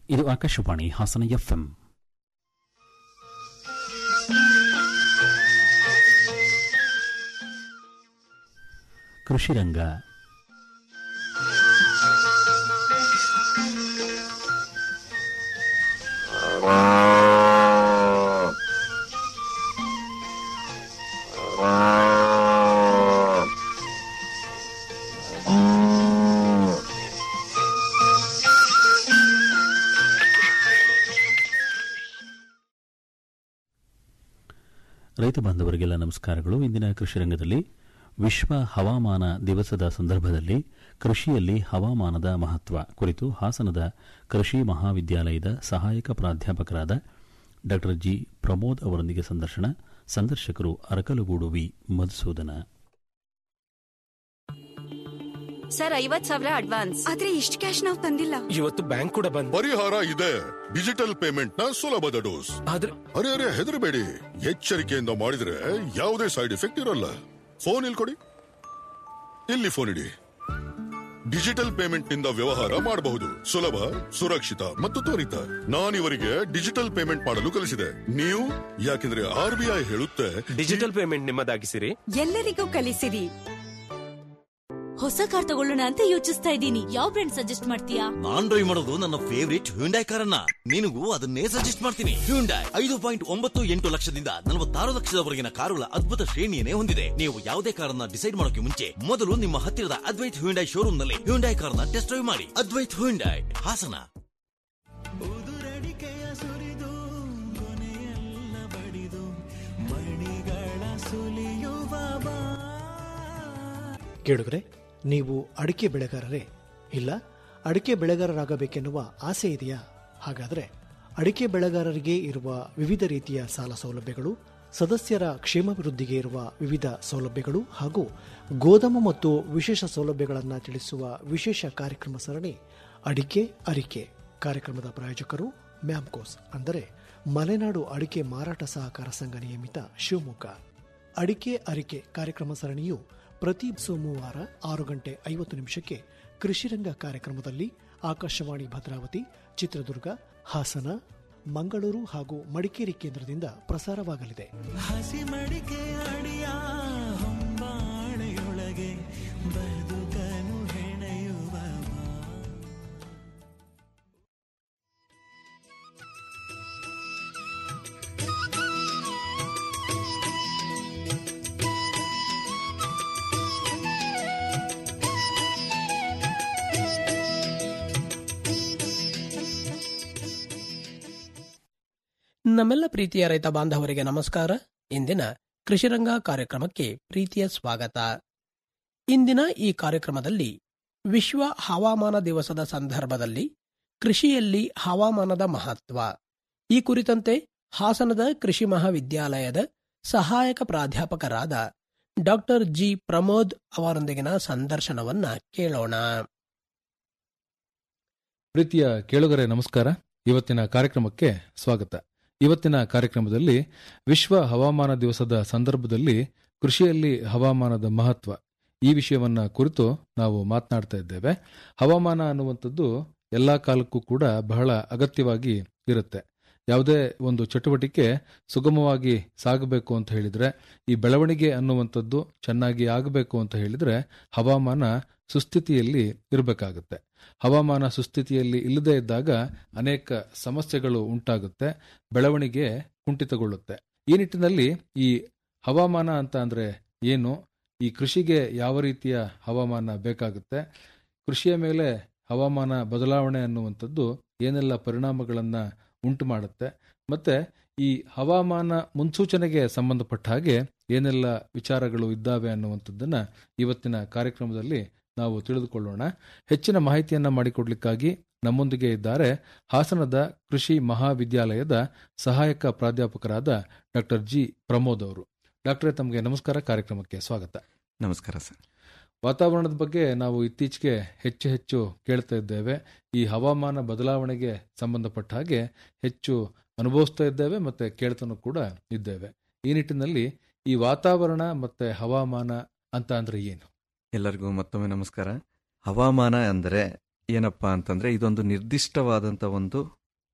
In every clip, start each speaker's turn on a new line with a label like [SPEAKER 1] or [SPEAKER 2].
[SPEAKER 1] ಇದು ಆಕಾಶವಾಣಿ ಹಾಸನ ಎಫ್ಎಂ ಕೃಷಿ ರಂಗ ರೈತ ಬಾಂಧವರಿಗೆಲ್ಲ ನಮಸ್ಕಾರಗಳು ಇಂದಿನ ಕೃಷಿ ರಂಗದಲ್ಲಿ ವಿಶ್ವ ಹವಾಮಾನ ದಿವಸದ ಸಂದರ್ಭದಲ್ಲಿ ಕೃಷಿಯಲ್ಲಿ ಹವಾಮಾನದ ಮಹತ್ವ ಕುರಿತು ಹಾಸನದ ಕೃಷಿ ಮಹಾವಿದ್ಯಾಲಯದ ಸಹಾಯಕ ಪ್ರಾಧ್ಯಾಪಕರಾದ ಡಾ ಜಿ ಪ್ರಮೋದ್ ಅವರೊಂದಿಗೆ ಸಂದರ್ಶನ ಸಂದರ್ಶಕರು ಅರಕಲಗೂಡು ವಿ ಮಧುಸೂದನ
[SPEAKER 2] ಸರ್ ಐವತ್ ಸಾವಿರ ಅಡ್ವಾನ್ಸ್
[SPEAKER 3] ಆದ್ರೆ ಇಷ್ಟು ಕ್ಯಾಶ್ ನಾವು ತಂದಿಲ್ಲ
[SPEAKER 4] ಇವತ್ತು ಬ್ಯಾಂಕ್ ಕೂಡ ಬಂದ್
[SPEAKER 5] ಪರಿಹಾರ ಇದೆ ಡಿಜಿಟಲ್ ಪೇಮೆಂಟ್ ನ ಸುಲಭದ ಡೋಸ್
[SPEAKER 4] ಆದ್ರೆ
[SPEAKER 5] ಅರೆ ಅರೆ ಹೆದರಬೇಡಿ ಎಚ್ಚರಿಕೆಯಿಂದ ಮಾಡಿದ್ರೆ ಯಾವುದೇ ಸೈಡ್ ಎಫೆಕ್ಟ್ ಇರಲ್ಲ ಫೋನ್ ಇಲ್ಲಿ ಕೊಡಿ ಇಲ್ಲಿ ಫೋನ್ ಇಡಿ ಡಿಜಿಟಲ್ ಪೇಮೆಂಟ್ ನಿಂದ ವ್ಯವಹಾರ ಮಾಡಬಹುದು ಸುಲಭ ಸುರಕ್ಷಿತ ಮತ್ತು ತ್ವರಿತ ನಾನಿವರಿಗೆ ಡಿಜಿಟಲ್ ಪೇಮೆಂಟ್ ಮಾಡಲು ಕಲಿಸಿದೆ ನೀವು ಯಾಕೆಂದ್ರೆ ಆರ್ ಬಿ ಐ ಹೇಳುತ್ತೆ
[SPEAKER 4] ಡಿಜಿಟಲ್ ಪೇಮೆಂಟ್ ನಿಮ್ಮದಾಗಿಸಿರಿ
[SPEAKER 3] ಎಲ್ಲರಿಗೂ ಕಲಿಸಿರಿ
[SPEAKER 2] ಹೊಸ ಕಾರ್ ತಗೊಳ್ಳೋಣ ಅಂತ ಯೋಚಿಸ್ತಾ ಇದ್ದೀನಿ ಯಾವ ಬ್ರ್ಯಾಂಡ್ ಸಜೆಸ್ಟ್ ಮಾಡ್ತೀಯಾ
[SPEAKER 6] ನಾನ್ ಡ್ರೈವ್ ಮಾಡೋದು ನನ್ನ ಫೇವರಿಟ್ ಹ್ಯುಂಡೈ ಕಾರನ್ನ ನಿನಗೂ ಅದನ್ನೇ ಸಜೆಸ್ಟ್ ಮಾಡ್ತೀನಿ ಹ್ಯುಂಡೈ ಐದು ಪಾಯಿಂಟ್ ಒಂಬತ್ತು ಎಂಟು ಲಕ್ಷದಿಂದ ನಲವತ್ತಾರು ಲಕ್ಷದವರೆಗಿನ ಕಾರುಗಳ ಅದ್ಭುತ ಶ್ರೇಣಿಯನ್ನೇ ಹೊಂದಿದೆ ನೀವು ಯಾವುದೇ ಕಾರನ್ನ ಡಿಸೈಡ್ ಮಾಡೋಕೆ ಮುಂಚೆ ಮೊದಲು ನಿಮ್ಮ ಹತ್ತಿರದ ಅದ್ವೈತ್ ಹ್ಯುಂಡೈ ಶೋರೂಮ್ ನಲ್ಲಿ ಹ್ಯುಂಡೈ ಕಾರ್ನ ಟೆಸ್ಟ್ ಡ್ರೈವ್ ಮಾಡಿ ಅದ್ವೈತ್ ಹ್ಯುಂಡೈ ಹಾಸನ
[SPEAKER 7] ಕೇಳುಗರೆ ನೀವು ಅಡಿಕೆ ಬೆಳೆಗಾರರೇ ಇಲ್ಲ ಅಡಿಕೆ ಬೆಳೆಗಾರರಾಗಬೇಕೆನ್ನುವ ಆಸೆ ಇದೆಯಾ ಹಾಗಾದರೆ ಅಡಿಕೆ ಬೆಳೆಗಾರರಿಗೆ ಇರುವ ವಿವಿಧ ರೀತಿಯ ಸಾಲ ಸೌಲಭ್ಯಗಳು ಸದಸ್ಯರ ಕ್ಷೇಮಾಭಿವೃದ್ಧಿಗೆ ಇರುವ ವಿವಿಧ ಸೌಲಭ್ಯಗಳು ಹಾಗೂ ಗೋದಾಮು ಮತ್ತು ವಿಶೇಷ ಸೌಲಭ್ಯಗಳನ್ನು ತಿಳಿಸುವ ವಿಶೇಷ ಕಾರ್ಯಕ್ರಮ ಸರಣಿ ಅಡಿಕೆ ಅರಿಕೆ ಕಾರ್ಯಕ್ರಮದ ಪ್ರಾಯೋಜಕರು ಮ್ಯಾಮ್ಕೋಸ್ ಅಂದರೆ ಮಲೆನಾಡು ಅಡಿಕೆ ಮಾರಾಟ ಸಹಕಾರ ಸಂಘ ನಿಯಮಿತ ಶಿವಮೊಗ್ಗ ಅಡಿಕೆ ಅರಿಕೆ ಕಾರ್ಯಕ್ರಮ ಸರಣಿಯು ಪ್ರತಿ ಸೋಮವಾರ ಆರು ಗಂಟೆ ಐವತ್ತು ನಿಮಿಷಕ್ಕೆ ಕೃಷಿರಂಗ ಕಾರ್ಯಕ್ರಮದಲ್ಲಿ ಆಕಾಶವಾಣಿ ಭದ್ರಾವತಿ ಚಿತ್ರದುರ್ಗ ಹಾಸನ ಮಂಗಳೂರು ಹಾಗೂ ಮಡಿಕೇರಿ ಕೇಂದ್ರದಿಂದ ಪ್ರಸಾರವಾಗಲಿದೆ
[SPEAKER 8] ಹಸಿ ಮಡಿಕೆ ಅಡಿಯ ಹೊಂಬಾಳೆಯೊಳಗೆ ಬದುಕನು ಹೆಣೆಯುವ
[SPEAKER 9] ನಮ್ಮೆಲ್ಲ ಪ್ರೀತಿಯ ರೈತ ಬಾಂಧವರಿಗೆ ನಮಸ್ಕಾರ ಇಂದಿನ ಕೃಷಿರಂಗ ಕಾರ್ಯಕ್ರಮಕ್ಕೆ ಪ್ರೀತಿಯ ಸ್ವಾಗತ ಇಂದಿನ ಈ ಕಾರ್ಯಕ್ರಮದಲ್ಲಿ ವಿಶ್ವ ಹವಾಮಾನ ದಿವಸದ ಸಂದರ್ಭದಲ್ಲಿ ಕೃಷಿಯಲ್ಲಿ ಹವಾಮಾನದ ಮಹತ್ವ ಈ ಕುರಿತಂತೆ ಹಾಸನದ ಕೃಷಿ ಮಹಾವಿದ್ಯಾಲಯದ ಸಹಾಯಕ ಪ್ರಾಧ್ಯಾಪಕರಾದ ಡಾಕ್ಟರ್ ಜಿ ಪ್ರಮೋದ್ ಅವರೊಂದಿಗಿನ ಸಂದರ್ಶನವನ್ನ ಕೇಳೋಣ
[SPEAKER 10] ಪ್ರೀತಿಯ ಕೇಳುಗರೆ ನಮಸ್ಕಾರ ಇವತ್ತಿನ ಕಾರ್ಯಕ್ರಮಕ್ಕೆ ಸ್ವಾಗತ ಇವತ್ತಿನ ಕಾರ್ಯಕ್ರಮದಲ್ಲಿ ವಿಶ್ವ ಹವಾಮಾನ ದಿವಸದ ಸಂದರ್ಭದಲ್ಲಿ ಕೃಷಿಯಲ್ಲಿ ಹವಾಮಾನದ ಮಹತ್ವ ಈ ವಿಷಯವನ್ನ ಕುರಿತು ನಾವು ಮಾತನಾಡ್ತಾ ಇದ್ದೇವೆ ಹವಾಮಾನ ಅನ್ನುವಂಥದ್ದು ಎಲ್ಲಾ ಕಾಲಕ್ಕೂ ಕೂಡ ಬಹಳ ಅಗತ್ಯವಾಗಿ ಇರುತ್ತೆ ಯಾವುದೇ ಒಂದು ಚಟುವಟಿಕೆ ಸುಗಮವಾಗಿ ಸಾಗಬೇಕು ಅಂತ ಹೇಳಿದ್ರೆ ಈ ಬೆಳವಣಿಗೆ ಅನ್ನುವಂಥದ್ದು ಚೆನ್ನಾಗಿ ಆಗಬೇಕು ಅಂತ ಹೇಳಿದ್ರೆ ಹವಾಮಾನ ಸುಸ್ಥಿತಿಯಲ್ಲಿ ಇರಬೇಕಾಗುತ್ತೆ ಹವಾಮಾನ ಸುಸ್ಥಿತಿಯಲ್ಲಿ ಇಲ್ಲದೇ ಇದ್ದಾಗ ಅನೇಕ ಸಮಸ್ಯೆಗಳು ಉಂಟಾಗುತ್ತೆ ಬೆಳವಣಿಗೆ ಕುಂಠಿತಗೊಳ್ಳುತ್ತೆ ಈ ನಿಟ್ಟಿನಲ್ಲಿ ಈ ಹವಾಮಾನ ಅಂತ ಅಂದ್ರೆ ಏನು ಈ ಕೃಷಿಗೆ ಯಾವ ರೀತಿಯ ಹವಾಮಾನ ಬೇಕಾಗುತ್ತೆ ಕೃಷಿಯ ಮೇಲೆ ಹವಾಮಾನ ಬದಲಾವಣೆ ಅನ್ನುವಂಥದ್ದು ಏನೆಲ್ಲ ಪರಿಣಾಮಗಳನ್ನ ಉಂಟು ಮಾಡುತ್ತೆ ಮತ್ತೆ ಈ ಹವಾಮಾನ ಮುನ್ಸೂಚನೆಗೆ ಸಂಬಂಧಪಟ್ಟ ಹಾಗೆ ಏನೆಲ್ಲ ವಿಚಾರಗಳು ಇದ್ದಾವೆ ಅನ್ನುವಂಥದ್ದನ್ನ ಇವತ್ತಿನ ಕಾರ್ಯಕ್ರಮದಲ್ಲಿ ನಾವು ತಿಳಿದುಕೊಳ್ಳೋಣ ಹೆಚ್ಚಿನ ಮಾಹಿತಿಯನ್ನ ಮಾಡಿಕೊಡ್ಲಿಕ್ಕಾಗಿ ನಮ್ಮೊಂದಿಗೆ ಇದ್ದಾರೆ ಹಾಸನದ ಕೃಷಿ ಮಹಾವಿದ್ಯಾಲಯದ ಸಹಾಯಕ ಪ್ರಾಧ್ಯಾಪಕರಾದ ಡಾಕ್ಟರ್ ಜಿ ಪ್ರಮೋದ್ ಅವರು ಡಾಕ್ಟರ್ ತಮಗೆ ನಮಸ್ಕಾರ ಕಾರ್ಯಕ್ರಮಕ್ಕೆ ಸ್ವಾಗತ
[SPEAKER 11] ನಮಸ್ಕಾರ ಸರ್
[SPEAKER 10] ವಾತಾವರಣದ ಬಗ್ಗೆ ನಾವು ಇತ್ತೀಚೆಗೆ ಹೆಚ್ಚು ಹೆಚ್ಚು ಕೇಳ್ತಾ ಇದ್ದೇವೆ ಈ ಹವಾಮಾನ ಬದಲಾವಣೆಗೆ ಸಂಬಂಧಪಟ್ಟ ಹಾಗೆ ಹೆಚ್ಚು ಅನುಭವಿಸ್ತಾ ಇದ್ದೇವೆ ಮತ್ತೆ ಕೇಳ್ತಾನೂ ಕೂಡ ಇದ್ದೇವೆ ಈ ನಿಟ್ಟಿನಲ್ಲಿ ಈ ವಾತಾವರಣ ಮತ್ತೆ ಹವಾಮಾನ ಅಂತ ಅಂದ್ರೆ ಏನು
[SPEAKER 11] ಎಲ್ಲರಿಗೂ ಮತ್ತೊಮ್ಮೆ ನಮಸ್ಕಾರ ಹವಾಮಾನ ಅಂದರೆ ಏನಪ್ಪಾ ಅಂತಂದ್ರೆ ಇದೊಂದು ನಿರ್ದಿಷ್ಟವಾದಂಥ ಒಂದು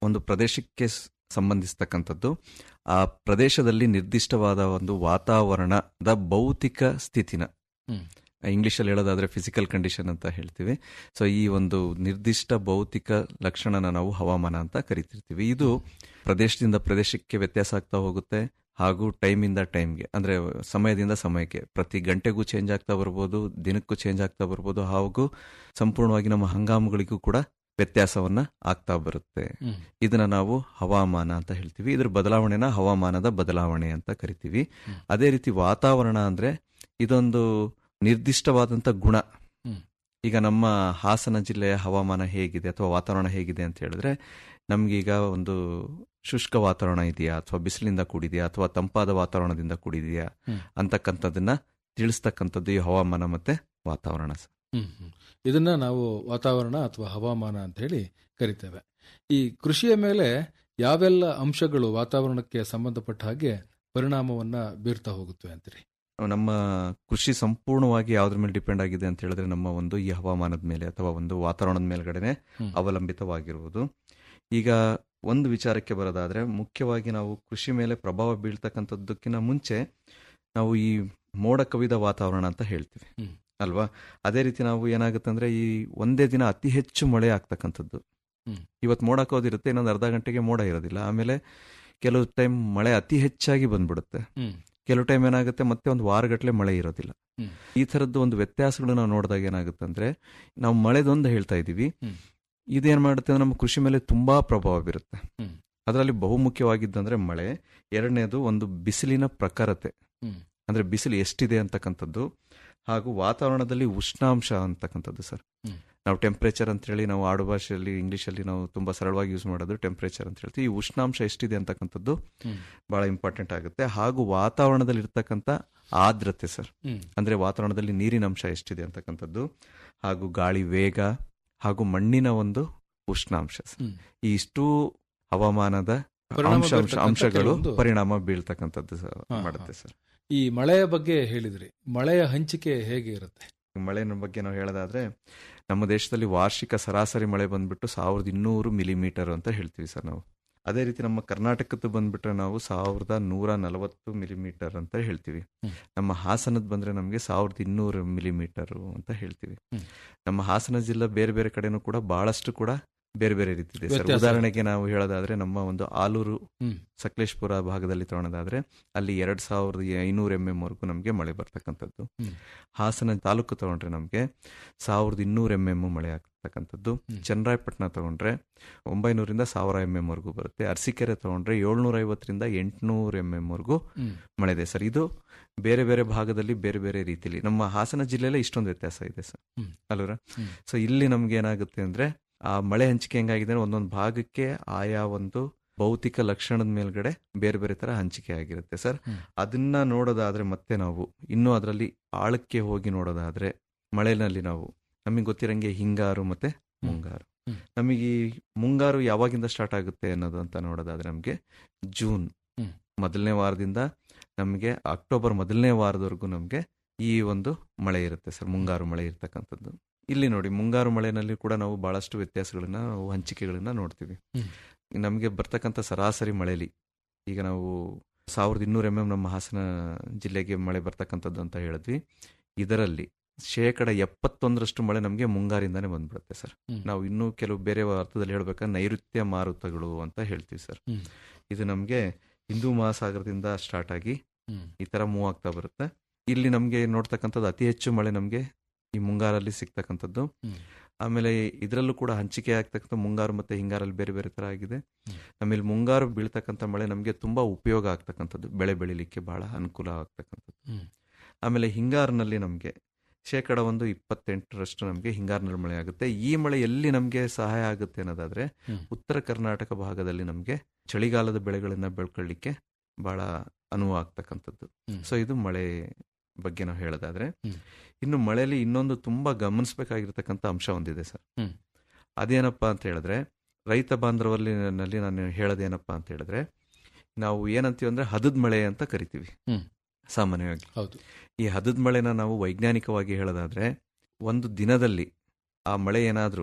[SPEAKER 11] ಒಂದು ಪ್ರದೇಶಕ್ಕೆ ಸ್- ಸಂಬಂಧಿಸ್ತಕ್ಕಂಥದ್ದು ಆ ಪ್ರದೇಶದಲ್ಲಿ ನಿರ್ದಿಷ್ಟವಾದ ಒಂದು ವಾತಾವರಣದ ಭೌತಿಕ ಸ್ಥಿತಿನ
[SPEAKER 10] ಹ್ಮ್.
[SPEAKER 11] ಇಂಗ್ಲಿಷಲ್ಲಿ ಹೇಳೋದಾದ್ರೆ ಫಿಸಿಕಲ್ ಕಂಡೀಷನ್ ಅಂತ ಹೇಳ್ತೀವಿ ಸೊ ಈ ಒಂದು ನಿರ್ದಿಷ್ಟ ಭೌತಿಕ ಲಕ್ಷಣನ ನಾವು ಹವಾಮಾನ ಅಂತ ಕರಿತಿರ್ತೀವಿ ಇದು ಪ್ರದೇಶದಿಂದ ಪ್ರದೇಶಕ್ಕೆ ವ್ಯತ್ಯಾಸ ಆಗ್ತಾ ಹೋಗುತ್ತೆ ಹಾಗೂ ಟೈಮಿಂದ ಟೈಮ್ಗೆ ಅಂದ್ರೆ ಸಮಯದಿಂದ ಸಮಯಕ್ಕೆ ಪ್ರತಿ ಗಂಟೆಗೂ ಚೇಂಜ್ ಆಗ್ತಾ ಬರ್ಬೋದು ದಿನಕ್ಕೂ ಚೇಂಜ್ ಆಗ್ತಾ ಬರ್ಬೋದು ಹಾಗೂ ಸಂಪೂರ್ಣವಾಗಿ ನಮ್ಮ ಹಂಗಾಮುಗಳಿಗೂ ಕೂಡ ವ್ಯತ್ಯಾಸವನ್ನ ಆಗ್ತಾ ಬರುತ್ತೆ
[SPEAKER 10] ಹ್ಮ್.
[SPEAKER 11] ಇದನ್ನ ನಾವು ಹವಾಮಾನ ಅಂತ ಹೇಳ್ತೀವಿ ಇದ್ರ ಬದಲಾವಣೆನ ಹವಾಮಾನದ ಬದಲಾವಣೆ ಅಂತ ಕರಿತೀವಿ ಅದೇ ರೀತಿ ವಾತಾವರಣ ಅಂದ್ರೆ ಇದೊಂದು ನಿರ್ದಿಷ್ಟವಾದಂತ ಗುಣ
[SPEAKER 10] ಹ್ಮ್.
[SPEAKER 11] ಈಗ ನಮ್ಮ ಹಾಸನ ಜಿಲ್ಲೆಯ ಹವಾಮಾನ ಹೇಗಿದೆ ಅಥವಾ ವಾತಾವರಣ ಹೇಗಿದೆ ಅಂತ ಹೇಳಿದ್ರೆ ನಮ್ಗೀಗ ಒಂದು ಶುಷ್ಕ ವಾತಾವರಣ ಇದೆಯಾ ಅಥವಾ ಬಿಸಿಲಿಂದ ಕೂಡಿದೆಯಾ ಅಥವಾ ತಂಪಾದ ವಾತಾವರಣದಿಂದ ಕೂಡಿದೆಯಾ
[SPEAKER 10] ಹ್ಮ್.
[SPEAKER 11] ಅಂತಕ್ಕಂಥದ್ದನ್ನ ತಿಳಿಸ್ತಕ್ಕಂಥದ್ದು ಈ ಹವಾಮಾನ ಮತ್ತೆ ವಾತಾವರಣ ಸರ್
[SPEAKER 10] ಹ್ಮ್ ಹ್ಮ್. ಇದನ್ನ ನಾವು ವಾತಾವರಣ ಅಥವಾ ಹವಾಮಾನ ಅಂತ ಹೇಳಿ ಕರಿತೇವೆ ಈ ಕೃಷಿಯ ಮೇಲೆ ಯಾವೆಲ್ಲ ಅಂಶಗಳು ವಾತಾವರಣಕ್ಕೆ ಸಂಬಂಧಪಟ್ಟ ಹಾಗೆ ಪರಿಣಾಮವನ್ನ ಬೀರ್ತಾ ಹೋಗುತ್ತವೆ ಅಂತೀರಿ
[SPEAKER 11] ನಮ್ಮ ಕೃಷಿ ಸಂಪೂರ್ಣವಾಗಿ ಯಾವ್ದ್ರ ಮೇಲೆ ಡಿಪೆಂಡ್ ಆಗಿದೆ ಅಂತ ಹೇಳಿದ್ರೆ ನಮ್ಮ ಒಂದು ಈ ಹವಾಮಾನದ ಮೇಲೆ ಅಥವಾ ಒಂದು ವಾತಾವರಣದ ಮೇಲ್ಗಡೆನೆ
[SPEAKER 10] ಹ್ಮ್.
[SPEAKER 11] ಅವಲಂಬಿತವಾಗಿರುವುದು ಈಗ ಒಂದು ವಿಚಾರಕ್ಕೆ ಬರೋದಾದ್ರೆ ಮುಖ್ಯವಾಗಿ ನಾವು ಕೃಷಿ ಮೇಲೆ ಪ್ರಭಾವ ಬೀಳ್ತಕ್ಕಂಥದ್ದಕ್ಕಿಂತ ಮುಂಚೆ ನಾವು ಈ ಮೋಡ ಕವಿದ ವಾತಾವರಣ ಅಂತ ಹೇಳ್ತೀವಿ
[SPEAKER 10] ಹ್ಮ್.
[SPEAKER 11] ಅಲ್ವಾ ಅದೇ ರೀತಿ ನಾವು ಏನಾಗುತ್ತೆ ಅಂದ್ರೆ ಈ ಒಂದೇ ದಿನ ಅತಿ ಹೆಚ್ಚು ಮಳೆ ಆಗ್ತಕ್ಕಂಥದ್ದು
[SPEAKER 10] ಹ್ಮ್.
[SPEAKER 11] ಇವತ್ತು ಮೋಡ ಕವಿದಿರುತ್ತೆ ಇನ್ನೊಂದು ಅರ್ಧ ಗಂಟೆಗೆ ಮೋಡ ಇರೋದಿಲ್ಲ ಆಮೇಲೆ ಕೆಲವು ಟೈಮ್ ಮಳೆ ಅತಿ ಹೆಚ್ಚಾಗಿ ಬಂದ್ಬಿಡುತ್ತೆ
[SPEAKER 10] ಹ್ಮ್.
[SPEAKER 11] ಕೆಲವು ಟೈಮ್ ಏನಾಗುತ್ತೆ ಮತ್ತೆ ಒಂದು ವಾರಗಟ್ಟಲೆ ಮಳೆ ಇರೋದಿಲ್ಲ
[SPEAKER 10] ಹ್ಮ್.
[SPEAKER 11] ಈ ಥರದ್ದು ಒಂದು ವ್ಯತ್ಯಾಸಗಳು ನಾವು ನೋಡಿದಾಗ ಏನಾಗುತ್ತೆ ಅಂದ್ರೆ ನಾವು ಮಳೆದೊಂದು ಹೇಳ್ತಾ ಇದ್ದೀವಿ
[SPEAKER 10] ಹ್ಮ್.
[SPEAKER 11] ಇದೇನ್ ಮಾಡುತ್ತೆ ಅಂದ್ರೆ ನಮ್ಮ ಕೃಷಿ ಮೇಲೆ ತುಂಬಾ ಪ್ರಭಾವ ಬೀರುತ್ತೆ
[SPEAKER 10] ಹ್ಮ್.
[SPEAKER 11] ಅದರಲ್ಲಿ ಬಹುಮುಖ್ಯವಾಗಿದ್ದಂದ್ರೆ ಮಳೆ ಎರಡನೇದು ಒಂದು ಬಿಸಿಲಿನ ಪ್ರಖರತೆ
[SPEAKER 10] ಹ್ಮ್.
[SPEAKER 11] ಅಂದ್ರೆ ಬಿಸಿಲು ಎಷ್ಟಿದೆ ಅಂತಕ್ಕಂಥದ್ದು ಹಾಗೂ ವಾತಾವರಣದಲ್ಲಿ ಉಷ್ಣಾಂಶ ಅಂತಕ್ಕಂಥದ್ದು ಸರ್
[SPEAKER 10] ಹ್ಮ್.
[SPEAKER 11] ನಾವು ಟೆಂಪ್ರೇಚರ್ ಅಂತ ಹೇಳಿ ನಾವು ಆಡು ಭಾಷೆಯಲ್ಲಿ ಇಂಗ್ಲಿಷಲ್ಲಿ ನಾವು ತುಂಬಾ ಸರಳವಾಗಿ ಯೂಸ್ ಮಾಡೋದು ಟೆಂಪ್ರೇಚರ್ ಅಂತ ಹೇಳ್ತೀವಿ ಈ ಉಷ್ಣಾಂಶ ಎಷ್ಟಿದೆ ಅಂತಕ್ಕಂಥದ್ದು
[SPEAKER 10] ಹ್ಮ್.
[SPEAKER 11] ಬಹಳ ಇಂಪಾರ್ಟೆಂಟ್ ಆಗುತ್ತೆ ಹಾಗೂ ವಾತಾವರಣದಲ್ಲಿ ಇರ್ತಕ್ಕಂಥ ಆರ್ದ್ರತೆ ಸರ್
[SPEAKER 10] ಹ್ಮ್.
[SPEAKER 11] ಅಂದ್ರೆ ವಾತಾವರಣದಲ್ಲಿ ನೀರಿನ ಅಂಶ ಎಷ್ಟಿದೆ ಅಂತಕ್ಕಂಥದ್ದು ಹಾಗೂ ಗಾಳಿ ವೇಗ ಹಾಗೂ ಮಣ್ಣಿನ ಒಂದು ಉಷ್ಣಾಂಶ ಸರ್.
[SPEAKER 10] ಹ್ಮ್.
[SPEAKER 11] ಈ ಇಷ್ಟೂ ಹವಾಮಾನದ
[SPEAKER 10] ಪರಿಣಾಮ
[SPEAKER 11] ಅಂಶ ಅಂಶ-
[SPEAKER 10] ಬೀರ್ತಕ್ಕಂಥ
[SPEAKER 11] ಅಂಶಗಳು
[SPEAKER 10] ಕೆಲವೊಂದು-
[SPEAKER 11] ಪರಿಣಾಮ ಬೀಳ್ತಕ್ಕಂಥದ್ದು ಸ-
[SPEAKER 10] ಹಾ,
[SPEAKER 11] ಮಾಡುತ್ತೆ
[SPEAKER 10] ಹಾ.
[SPEAKER 11] ಸರ್
[SPEAKER 10] ಈ ಮಳೆಯ ಬಗ್ಗೆ ಹೇಳಿದ್ರಿ ಮಳೆಯ ಹಂಚಿಕೆ ಹೇಗೆ ಇರುತ್ತೆ
[SPEAKER 11] ಮಳೆನ ಬಗ್ಗೆ ನಾವು ಹೇಳೋದಾದ್ರೆ ನಮ್ಮ ದೇಶದಲ್ಲಿ ವಾರ್ಷಿಕ ಸರಾಸರಿ ಮಳೆ ಬಂದ್ಬಿಟ್ಟು ಸಾವಿರದ ಇನ್ನೂರು ಮಿಲಿಮೀಟರ್ ಅಂತ ಹೇಳ್ತೀವಿ ಸರ್ ನಾವು ಅದೇ ರೀತಿ ನಮ್ಮ ಕರ್ನಾಟಕದ್ದು ಬಂದ್ಬಿಟ್ರೆ ನಾವು ಸಾವಿರದ ನೂರ ನಲವತ್ತು ಮಿಲಿಮೀಟರ್ ಅಂತ ಹೇಳ್ತೀವಿ
[SPEAKER 10] ಹ್ಮ್.
[SPEAKER 11] ನಮ್ಮ ಹಾಸನದ ಬಂದ್ರೆ ನಮಗೆ ಸಾವಿರದ ಇನ್ನೂರು ಮಿಲಿಮೀಟರ್ ಅಂತ ಹೇಳ್ತೀವಿ
[SPEAKER 10] ಹ್ಮ್.
[SPEAKER 11] ನಮ್ಮ ಹಾಸನ ಜಿಲ್ಲೆ ಬೇರೆ ಬೇರೆ ಕಡೆನೂ ಕೂಡ ಬಹಳಷ್ಟು ಕೂಡ ಬೇರೆ ಬೇರೆ ರೀತಿ ಇದೆ ಸರ್
[SPEAKER 10] ವ್ಯತ್ಯಾಸ.
[SPEAKER 11] ಉದಾಹರಣೆಗೆ ನಾವು ಹೇಳೋದಾದ್ರೆ ನಮ್ಮ ಒಂದು ಆಲೂರು
[SPEAKER 10] ಹ್ಮ್.
[SPEAKER 11] ಸಕಲೇಶ್ಪುರ ಭಾಗದಲ್ಲಿ ತಗೊಳೋದಾದ್ರೆ ಅಲ್ಲಿ ಎರಡ್ ಸಾವಿರದ ಐನೂರು ಎಂ ಎಂ ವರೆಗೂ ನಮಗೆ ಮಳೆ ಬರ್ತಕ್ಕಂಥದ್ದು
[SPEAKER 10] ಹ್ಮ್.
[SPEAKER 11] ಹಾಸನ ತಾಲೂಕು ತಗೊಂಡ್ರೆ ನಮಗೆ ಸಾವಿರದ ಇನ್ನೂರು ಎಂ ಎಂ ಮಳೆ ಆಗ್ತಕ್ಕಂಥದ್ದು
[SPEAKER 10] ಹ್ಮ್.
[SPEAKER 11] ಚನ್ನರಾಯಪಟ್ಟಣ ತಗೊಂಡ್ರೆ ಒಂಬೈನೂರಿಂದ ಸಾವಿರ ಎಂ ಎಂ ವರೆಗೂ ಬರುತ್ತೆ ಅರಸೀಕೆರೆ ತಗೊಂಡ್ರೆ ಏಳ್ನೂರ ಐವತ್ತರಿಂದ ಎಂಟುನೂರು ಎಂ ಎಂ ವರೆಗೂ
[SPEAKER 10] ಹ್ಮ್.
[SPEAKER 11] ಮಳೆ ಇದೆ ಸರ್ ಇದು ಬೇರೆ ಬೇರೆ ಭಾಗದಲ್ಲಿ ಬೇರೆ ಬೇರೆ ರೀತಿಲಿ ನಮ್ಮ ಹಾಸನ ಜಿಲ್ಲೆಯಲ್ಲೇ ಇಷ್ಟೊಂದು ವ್ಯತ್ಯಾಸ ಇದೆ ಸರ್
[SPEAKER 10] ಹ್ಮ್.
[SPEAKER 11] ಅಲ್ವರ
[SPEAKER 10] ಹ್ಮ್.
[SPEAKER 11] ಸೊ ಇಲ್ಲಿ ನಮ್ಗೆ ಏನಾಗುತ್ತೆ ಅಂದ್ರೆ ಆ ಮಳೆ ಹಂಚಿಕೆ ಹೆಂಗಾಗಿದೆ ಅಂದ್ರೆ ಒಂದೊಂದು ಭಾಗಕ್ಕೆ ಆಯಾ ಒಂದು ಭೌತಿಕ ಲಕ್ಷಣದ ಮೇಲ್ಗಡೆ ಬೇರೆ ಬೇರೆ ತರ ಹಂಚಿಕೆ ಆಗಿರುತ್ತೆ ಸರ್
[SPEAKER 10] ಹ್ಮ್.
[SPEAKER 11] ಅದನ್ನ ನೋಡೋದಾದ್ರೆ ಮತ್ತೆ ನಾವು ಇನ್ನೂ ಅದರಲ್ಲಿ ಆಳಕ್ಕೆ ಹೋಗಿ ನೋಡೋದಾದ್ರೆ ಮಳೆನಲ್ಲಿ ನಾವು ನಮಗೆ ಗೊತ್ತಿರಂಗೆ ಹಿಂಗಾರು ಮತ್ತೆ ಮುಂಗಾರು
[SPEAKER 10] ಹ್ಮ್.
[SPEAKER 11] ನಮಗೆ ಈ ಮುಂಗಾರು ಯಾವಾಗಿಂದ ಸ್ಟಾರ್ಟ್ ಆಗುತ್ತೆ ಅನ್ನೋದು ಅಂತ ನೋಡೋದಾದ್ರೆ ನಮಗೆ ಜೂನ್
[SPEAKER 10] ಹ್ಮ್.
[SPEAKER 11] ಮೊದಲನೇ ವಾರದಿಂದ ನಮಗೆ ಅಕ್ಟೋಬರ್ ಮೊದಲನೇ ವಾರದವರೆಗೂ ನಮಗೆ ಈ ಒಂದು ಮಳೆ ಇರುತ್ತೆ ಸರ್ ಮುಂಗಾರು ಮಳೆ ಇರ್ತಕ್ಕಂಥದ್ದು ಇಲ್ಲಿ ನೋಡಿ ಮುಂಗಾರು ಮಳೆನಲ್ಲಿ ಕೂಡ ನಾವು ಬಹಳಷ್ಟು ವ್ಯತ್ಯಾಸಗಳನ್ನ ನಾವು ಹಂಚಿಕೆಗಳನ್ನ ನೋಡ್ತೀವಿ
[SPEAKER 10] ಹ್ಮ್.
[SPEAKER 11] ನಮಗೆ ಬರ್ತಕ್ಕಂಥ ಸರಾಸರಿ ಮಳೆಲಿ ಈಗ ನಾವು ಸಾವಿರದ ಇನ್ನೂರು ಎಂ ಎಂ ನಮ್ಮ ಹಾಸನ ಜಿಲ್ಲೆಗೆ ಮಳೆ ಬರ್ತಕ್ಕಂಥದ್ದು ಅಂತ ಹೇಳಿದ್ವಿ ಇದರಲ್ಲಿ ಶೇಕಡ ಎಪ್ಪತ್ತೊಂದರಷ್ಟು ಮಳೆ ನಮಗೆ ಮುಂಗಾರಿಂದಾನೇ ಬಂದ್ಬಿಡುತ್ತೆ ಸರ್
[SPEAKER 10] ಹ್ಮ್.
[SPEAKER 11] ನಾವು ಇನ್ನೂ ಕೆಲವು ಬೇರೆ ಅರ್ಥದಲ್ಲಿ ಹೇಳ್ಬೇಕಾದ್ರೆ ನೈಋತ್ಯ ಮಾರುತಗಳು ಅಂತ ಹೇಳ್ತೀವಿ ಸರ್
[SPEAKER 10] ಹ್ಮ್.
[SPEAKER 11] ಇದು ನಮಗೆ ಹಿಂದೂ ಮಹಾಸಾಗರದಿಂದ ಸ್ಟಾರ್ಟ್ ಆಗಿ
[SPEAKER 10] ಹ್ಮ್.
[SPEAKER 11] ಈ ತರ ಮೂವ್ ಆಗ್ತಾ ಬರುತ್ತೆ ಇಲ್ಲಿ ನಮಗೆ ನೋಡ್ತಕ್ಕಂಥದ್ದು ಅತಿ ಹೆಚ್ಚು ಮಳೆ ನಮಗೆ ಈ ಮುಂಗಾರಲ್ಲಿ ಸಿಗ್ತಕ್ಕಂಥದ್ದು
[SPEAKER 10] ಹ್ಮ್.
[SPEAKER 11] ಆಮೇಲೆ ಇದರಲ್ಲೂ ಕೂಡ ಹಂಚಿಕೆ ಆಗ್ತಕ್ಕಂಥ ಮುಂಗಾರು ಮತ್ತೆ ಹಿಂಗಾರಲ್ಲಿ ಬೇರೆ ಬೇರೆ ತರ ಆಗಿದೆ
[SPEAKER 10] ಹ್ಮ್.
[SPEAKER 11] ಆಮೇಲೆ ಮುಂಗಾರು ಬೀಳ್ತಕ್ಕಂಥ ಮಳೆ ನಮಗೆ ತುಂಬಾ ಉಪಯೋಗ ಆಗ್ತಕ್ಕಂಥದ್ದು ಬೆಳೆ ಬೆಳಿಲಿಕ್ಕೆ ಬಹಳ ಅನುಕೂಲ ಆಗ್ತಕ್ಕಂಥದ್ದು
[SPEAKER 10] ಹ್ಮ್.
[SPEAKER 11] ಆಮೇಲೆ ಹಿಂಗಾರಿನಲ್ಲಿ ನಮಗೆ ಶೇಕಡ ಒಂದು ಇಪ್ಪತ್ತೆಂಟರಷ್ಟು ನಮಗೆ ಹಿಂಗಾರಿನಲ್ಲಿ ಮಳೆ ಆಗುತ್ತೆ ಈ ಮಳೆ ಎಲ್ಲಿ ನಮಗೆ ಸಹಾಯ ಆಗುತ್ತೆ ಅನ್ನೋದಾದ್ರೆ
[SPEAKER 10] ಹ್ಮ್.
[SPEAKER 11] ಉತ್ತರ ಕರ್ನಾಟಕ ಭಾಗದಲ್ಲಿ ನಮಗೆ ಚಳಿಗಾಲದ ಬೆಳೆಗಳನ್ನ ಬೆಳ್ಕೊಳ್ಳಿಕ್ಕೆ ಬಹಳ ಅನುವು ಆಗ್ತಕ್ಕಂಥದ್ದು
[SPEAKER 10] ಹ್ಮ್.
[SPEAKER 11] ಸೊ ಇದು ಮಳೆ ಬಗ್ಗೆ ನಾವು ಹೇಳೋದಾದ್ರೆ
[SPEAKER 10] ಹ್ಮ್.
[SPEAKER 11] ಇನ್ನು ಮಳೆಯಲ್ಲಿ ಇನ್ನೊಂದು ತುಂಬಾ ಗಮನಿಸಬೇಕಾಗಿರ್ತಕ್ಕಂಥ ಅಂಶ ಒಂದಿದೆ ಸರ್
[SPEAKER 10] ಹ್ಮ್.
[SPEAKER 11] ಅದೇನಪ್ಪಾ ಅಂತ ಹೇಳಿದ್ರೆ ರೈತ ಬಾಂಧವರಲ್ಲಿ ನಲ್ಲಿ ನಾನು ಹೇಳೋದೇನಪ್ಪಾ ಅಂತ ಹೇಳಿದ್ರೆ ನಾವು ಏನಂತೀವಿ ಅಂದ್ರೆ ಹದದ್ ಮಳೆ ಅಂತ ಕರಿತೀವಿ
[SPEAKER 10] ಹ್ಮ್.
[SPEAKER 11] ಸಾಮಾನ್ಯವಾಗಿ
[SPEAKER 10] ಹೌದು
[SPEAKER 11] ಈ ಹದದ್ ಮಳೆನ ನಾವು ವೈಜ್ಞಾನಿಕವಾಗಿ ಹೇಳೋದಾದ್ರೆ ಒಂದು ದಿನದಲ್ಲಿ ಆ ಮಳೆ ಏನಾದ್ರೂ